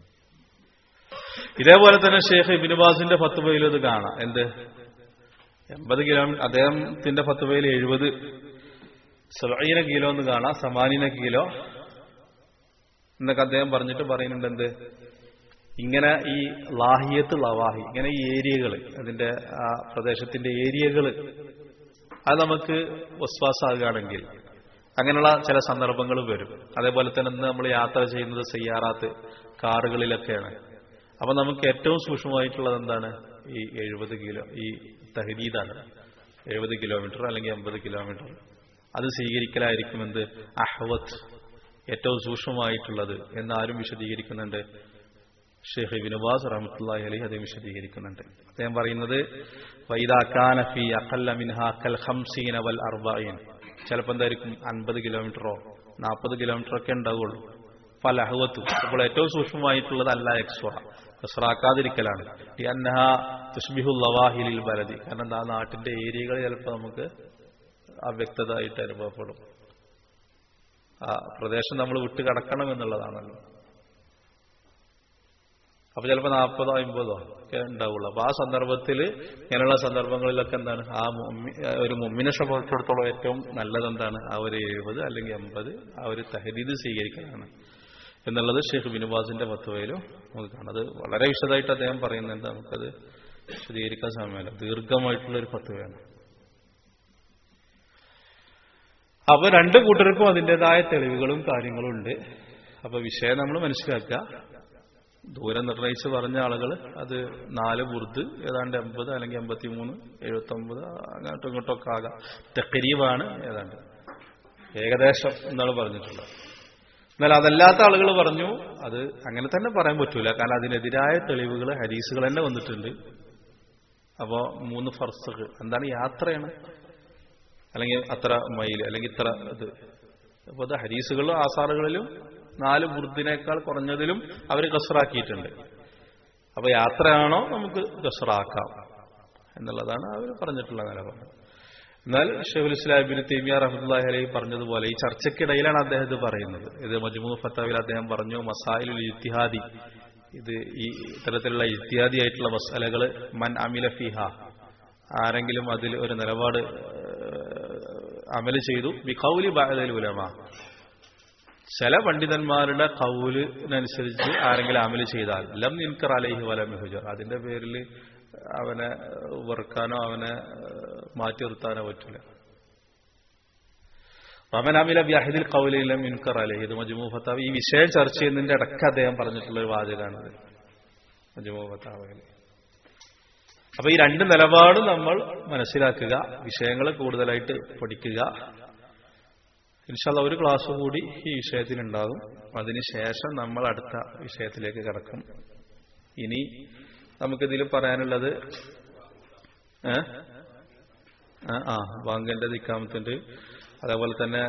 ഇതേപോലെ തന്നെ ഷേഖ് ഇബിനുബാസിന്റെ ഫത്തുവയിൽ ഇത് കാണാം എന്ത് എൺപത് കിലോമീറ്റർ അദ്ദേഹത്തിന്റെ ഫത്തുവയിൽ എഴുപത് സബീന കിലോ എന്ന് കാണാം സമാനിന കിലോ എന്നൊക്കെ അദ്ദേഹം പറഞ്ഞിട്ട് പറയുന്നുണ്ട് എന്ത് ഇങ്ങനെ ഈ ലാഹിയത്ത് ലവാഹി ഇങ്ങനെ ഈ ഏരിയകൾ അതിന്റെ ആ പ്രദേശത്തിന്റെ ഏരിയകൾ അത് നമുക്ക് വസ്വാസാകുകയാണെങ്കിൽ അങ്ങനെയുള്ള ചില സന്ദർഭങ്ങൾ വരും അതേപോലെ തന്നെ ഇന്ന് നമ്മൾ യാത്ര ചെയ്യുന്നത് സയ്യാറാത്ത് കാറുകളിലൊക്കെയാണ് അപ്പൊ നമുക്ക് ഏറ്റവും സൂക്ഷ്മമായിട്ടുള്ളത് എന്താണ് ഈ എഴുപത് കിലോ ഈ തഹദീദാണ് എഴുപത് കിലോമീറ്റർ അല്ലെങ്കിൽ എൺപത് കിലോമീറ്റർ അത് സ്വീകരിക്കലായിരിക്കും എന്ത് അഹ്വത്ത് ഏറ്റവും സൂക്ഷ്മമായിട്ടുള്ളത് എന്ന് ആരും വിശദീകരിക്കുന്നുണ്ട് ഷെയ്ഖ് ബിനുബാസ് റഹമത്തുല്ലാഹി അലി അദ്ദേഹം വിശദീകരിക്കുന്നുണ്ട് അദ്ദേഹം പറയുന്നത് വൈദാക്കാനഫി അഖല്ല മിൻഹ കൽ ഹംസീന വൽ അർബീൻ ചിലപ്പോൾ എന്തായിരിക്കും അൻപത് കിലോമീറ്ററോ നാൽപ്പത് കിലോമീറ്റർ ഒക്കെ ഉണ്ടാവുള്ളൂ ഫലഹുവത്തു അപ്പോൾ ഏറ്റവും സൂക്ഷ്മമായിട്ടുള്ളത് അല്ല എക്സ്വറ കസറാക്കാതിരിക്കലാണ് ഈ അന്നഹ തുഷ്ബിഹു ലവാഹിലിൽ ബലതി കാരണം എന്താ നാട്ടിന്റെ ഏരിയകൾ ചിലപ്പോൾ നമുക്ക് അവ്യക്തത ആയിട്ട് അനുഭവപ്പെടും ആ പ്രദേശം നമ്മൾ വിട്ട് കടക്കണം എന്നുള്ളതാണല്ലോ അപ്പൊ ചിലപ്പോൾ നാൽപ്പതോ അമ്പതോ ഒക്കെ ഉണ്ടാവുള്ളൂ അപ്പൊ ആ സന്ദർഭത്തിൽ ഇങ്ങനെയുള്ള സന്ദർഭങ്ങളിലൊക്കെ എന്താണ് ആ മുമ്മി- ഒരു മുമ്മിനെ സംബന്ധിച്ചിടത്തോളം ഏറ്റവും നല്ലത് എന്താണ് ആ ഒരു എഴുപത് അല്ലെങ്കിൽ എൺപത് ആ ഒരു തഹദീദ് സ്വീകരിക്കലാണ് എന്നുള്ളത് ഷെയ്ഖ് ബിനുബാസിന്റെ മത്തുവയിലും നമുക്ക് കാണാം അത് വളരെ വിശദമായിട്ട് അദ്ദേഹം പറയുന്നുണ്ട് നമുക്കത് വിശദീകരിക്കാൻ സമയമല്ല ദീർഘമായിട്ടുള്ള ഒരു ഫത്വയാണ് അപ്പൊ രണ്ട് കൂട്ടർക്കും അതിൻ്റെതായ തെളിവുകളും കാര്യങ്ങളും ഉണ്ട് അപ്പൊ വിഷയം നമ്മൾ മനസ്സിലാക്കുക ദൂരം നിർണയിച്ച് പറഞ്ഞ ആളുകൾ അത് നാല് ബുർദ് ഏതാണ്ട് എൺപത് അല്ലെങ്കിൽ എൺപത്തി മൂന്ന് എഴുപത്തി ഒമ്പത് അങ്ങോട്ടും ഇങ്ങോട്ടും ഒക്കെ ആകാം തെക്കരീവാണ് ഏതാണ്ട് ഏകദേശം എന്നാണ് പറഞ്ഞിട്ടുള്ളത് എന്നാൽ അതല്ലാത്ത ആളുകൾ പറഞ്ഞു അത് അങ്ങനെ തന്നെ പറയാൻ പറ്റൂല കാരണം അതിനെതിരായ തെളിവുകൾ ഹരീസുകൾ തന്നെ വന്നിട്ടുണ്ട് അപ്പോ മൂന്ന് ഫർസഖ് എന്താണ് യാത്രയാണ് അല്ലെങ്കിൽ അത്ര മൈൽ അല്ലെങ്കിൽ ഇത്ര ഇത് അപ്പൊ അത് ഹരീസുകളിലും ആസാറുകളിലും നാല് ബുർദിനേക്കാൾ കുറഞ്ഞതിലും അവർ കസറാക്കിയിട്ടുണ്ട് അപ്പൊ യാത്രയാണോ നമുക്ക് കസറാക്കാം എന്നുള്ളതാണ് അവർ പറഞ്ഞിട്ടുള്ള നിലപാട് എന്നാൽ ഷെഹുൽ ഇസ്ലാമിൻ തീമിയ റഹ്മുല്ലാഹി അലൈഹി പറഞ്ഞതുപോലെ ഈ ചർച്ചയ്ക്കിടയിലാണ് അദ്ദേഹം ഇത് പറയുന്നത് ഇത് മജ്മു ഫത്താവിൽ അദ്ദേഹം പറഞ്ഞു മസായിലുൽ ഇത്തിഹാദി ഇത് ഈ ഇത്തരത്തിലുള്ള ഇത്തിഹാദി ആയിട്ടുള്ള മസാലകൾ മൻ അമില ഫിഹ ആരെങ്കിലും അതിൽ ഒരു നിലപാട് അമല് ചെയ്തു ബി കൗലി ബാദൽ ഉലമ ചില പണ്ഡിതന്മാരുടെ കൗലിനനുസരിച്ച് ആരെങ്കിലും അമല് ചെയ്താൽ ലം നിൻകർ അലൈഹി വലം ഹുജർ അതിന്റെ പേരിൽ അവനെ വെറുക്കാനോ അവനെ മാറ്റി നിർത്താനോ പറ്റില്ല റമൻ അമില വ്യാഹിദിൽ കൗലിലം ഇൻകർ അലൈഹി ഇത് മജ്മു ഫത്താവ് ഈ വിഷയം ചർച്ച ചെയ്യുന്നതിന്റെ ഇടയ്ക്ക് അദ്ദേഹം പറഞ്ഞിട്ടുള്ള ഒരു വാചകമാണിത് മജ്മു ഫത്താവയിൽ അപ്പൊ ഈ രണ്ട് നിലപാടും നമ്മൾ മനസ്സിലാക്കുക വിഷയങ്ങൾ കൂടുതലായിട്ട് പഠിക്കുക ഇൻഷാല്ല ഒരു ക്ലാസ് കൂടി ഈ വിഷയത്തിനുണ്ടാകും അതിനുശേഷം നമ്മൾ അടുത്ത വിഷയത്തിലേക്ക് കിടക്കും ഇനി നമുക്കിതിൽ പറയാനുള്ളത് ഏ ആ, ആ ബാങ്കിന്റെ ദിക്കാമത്തുണ്ട് അതേപോലെ തന്നെ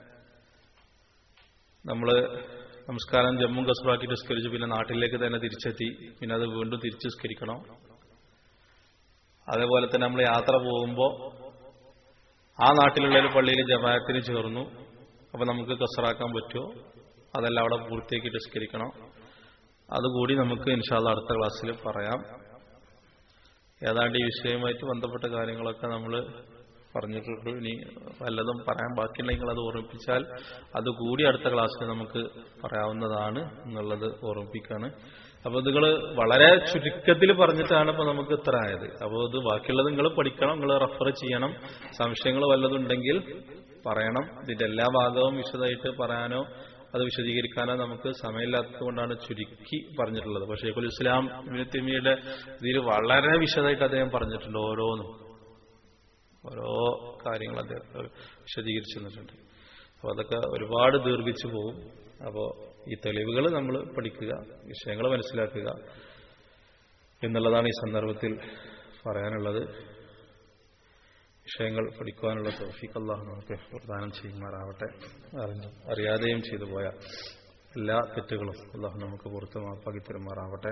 നമ്മൾ നമസ്കാരം ജമ്മു കസറാക്കി നിസ്കരിച്ചു പിന്നെ നാട്ടിലേക്ക് തന്നെ തിരിച്ചെത്തി പിന്നെ അത് വീണ്ടും തിരിച്ച് നിസ്കരിക്കണം അതേപോലെ തന്നെ നമ്മൾ യാത്ര പോകുമ്പോൾ ആ നാട്ടിലുള്ള ഒരു പള്ളിയിൽ ജമാഅത്തിന് ചേർന്നു അപ്പൊ നമുക്ക് കസറാക്കാൻ പറ്റുമോ അതെല്ലാം അവിടെ പൂർത്തിയാക്കി നിസ്കരിക്കണം അതുകൂടി നമുക്ക് ഇൻഷാല്ല അടുത്ത ക്ലാസ്സിൽ പറയാം ഏതാണ്ട് ഈ വിഷയവുമായിട്ട് ബന്ധപ്പെട്ട കാര്യങ്ങളൊക്കെ നമ്മൾ പറഞ്ഞിട്ടുണ്ട് ഇനി വല്ലതും പറയാൻ ബാക്കിയുണ്ടെങ്കിൽ അത് ഓർമ്മിപ്പിച്ചാൽ അതുകൂടി അടുത്ത ക്ലാസ്സിൽ നമുക്ക് പറയാവുന്നതാണ് എന്നുള്ളത് ഓർമ്മിപ്പിക്കാണ് അപ്പോൾ നിങ്ങൾ വളരെ ചുരുക്കത്തിൽ പറഞ്ഞിട്ടാണ് ഇപ്പോൾ നമുക്ക് ഇത്ര ആയത് അപ്പോൾ ഇത് ബാക്കിയുള്ളത് നിങ്ങൾ പഠിക്കണം നിങ്ങൾ റെഫർ ചെയ്യണം സംശയങ്ങൾ വല്ലതുണ്ടെങ്കിൽ പറയണം ഇതിന്റെ എല്ലാ ഭാഗവും വിശദമായിട്ട് പറയാനോ അത് വിശദീകരിക്കാനോ നമുക്ക് സമയമില്ലാത്തതുകൊണ്ടാണ് ചുരുക്കി പറഞ്ഞിട്ടുള്ളത് പക്ഷേ ഷെയ്ഖുൽ ഇസ്ലാം ഇബ്നു തൈമിയുടെ ഇതിൽ വളരെ വിശദമായിട്ട് അദ്ദേഹം പറഞ്ഞിട്ടുണ്ട് ഓരോന്നും ഓരോ കാര്യങ്ങൾ അദ്ദേഹം വിശദീകരിച്ചു തന്നിട്ടുണ്ട് അപ്പോൾ അതൊക്കെ ഒരുപാട് ദീർഘിച്ചു പോകും അപ്പോൾ ഈ തെളിവുകൾ നമ്മൾ പഠിക്കുക വിഷയങ്ങൾ മനസ്സിലാക്കുക എന്നുള്ളതാണ് ഈ സന്ദർഭത്തിൽ പറയാനുള്ളത് വിഷയങ്ങൾ പഠിക്കുവാനുള്ള തോഫിക്ക് അള്ളാഹു നമുക്ക് പ്രദാനം ചെയ്യുമാറാവട്ടെ അറിഞ്ഞും അറിയാതെയും ചെയ്തു പോയ എല്ലാ തെറ്റുകളും അള്ളാഹു നമുക്ക് പുറത്ത് മാപ്പാക്കി തരുമാറാവട്ടെ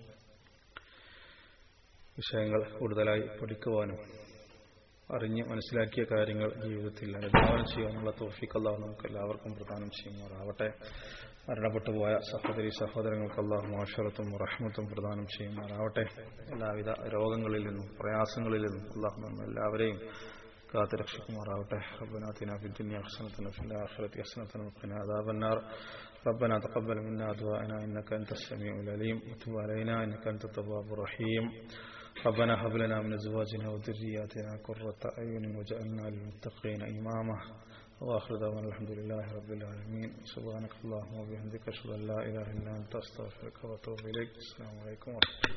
വിഷയങ്ങൾ കൂടുതലായി പഠിക്കുവാനും അറിഞ്ഞ് മനസ്സിലാക്കിയ കാര്യങ്ങൾ ജീവിതത്തിൽ അനുധാവനം ചെയ്യാനുള്ള തോഫിക്ക് അള്ളാഹു നമുക്ക് എല്ലാവർക്കും പ്രദാനം ചെയ്യുമാറാവട്ടെ മരണപ്പെട്ടു പോയ സഹോദരി സഹോദരങ്ങൾക്ക് അള്ളാഹു മോശറത്തും റഹ്മത്തും പ്രദാനം ചെയ്യുമാറാവട്ടെ എല്ലാവിധ രോഗങ്ങളിൽ നിന്നും പ്രയാസങ്ങളിൽ നിന്നും അള്ളാഹു നമ്മൾ എല്ലാവരെയും കാത്തു രക്ഷിക്കുമാറാവട്ടെ ربنا آتنا في الدنيا حسنة وفي الآخرة حسنة وقنا عذاب النار ربنا تقبل منا دعاءنا إنك أنت السميع العليم وتب علينا إنك أنت التواب الرحيم ربنا هب لنا من أزواجنا وذرياتنا قرة أعين واجعلنا للمتقين إماما وآخر دعوانا الحمد لله رب العالمين سبحانك اللهم وبحمدك أشهد أن لا إله إلا أنت أستغفرك وأتوب إليك السلام عليكم ورحمة الله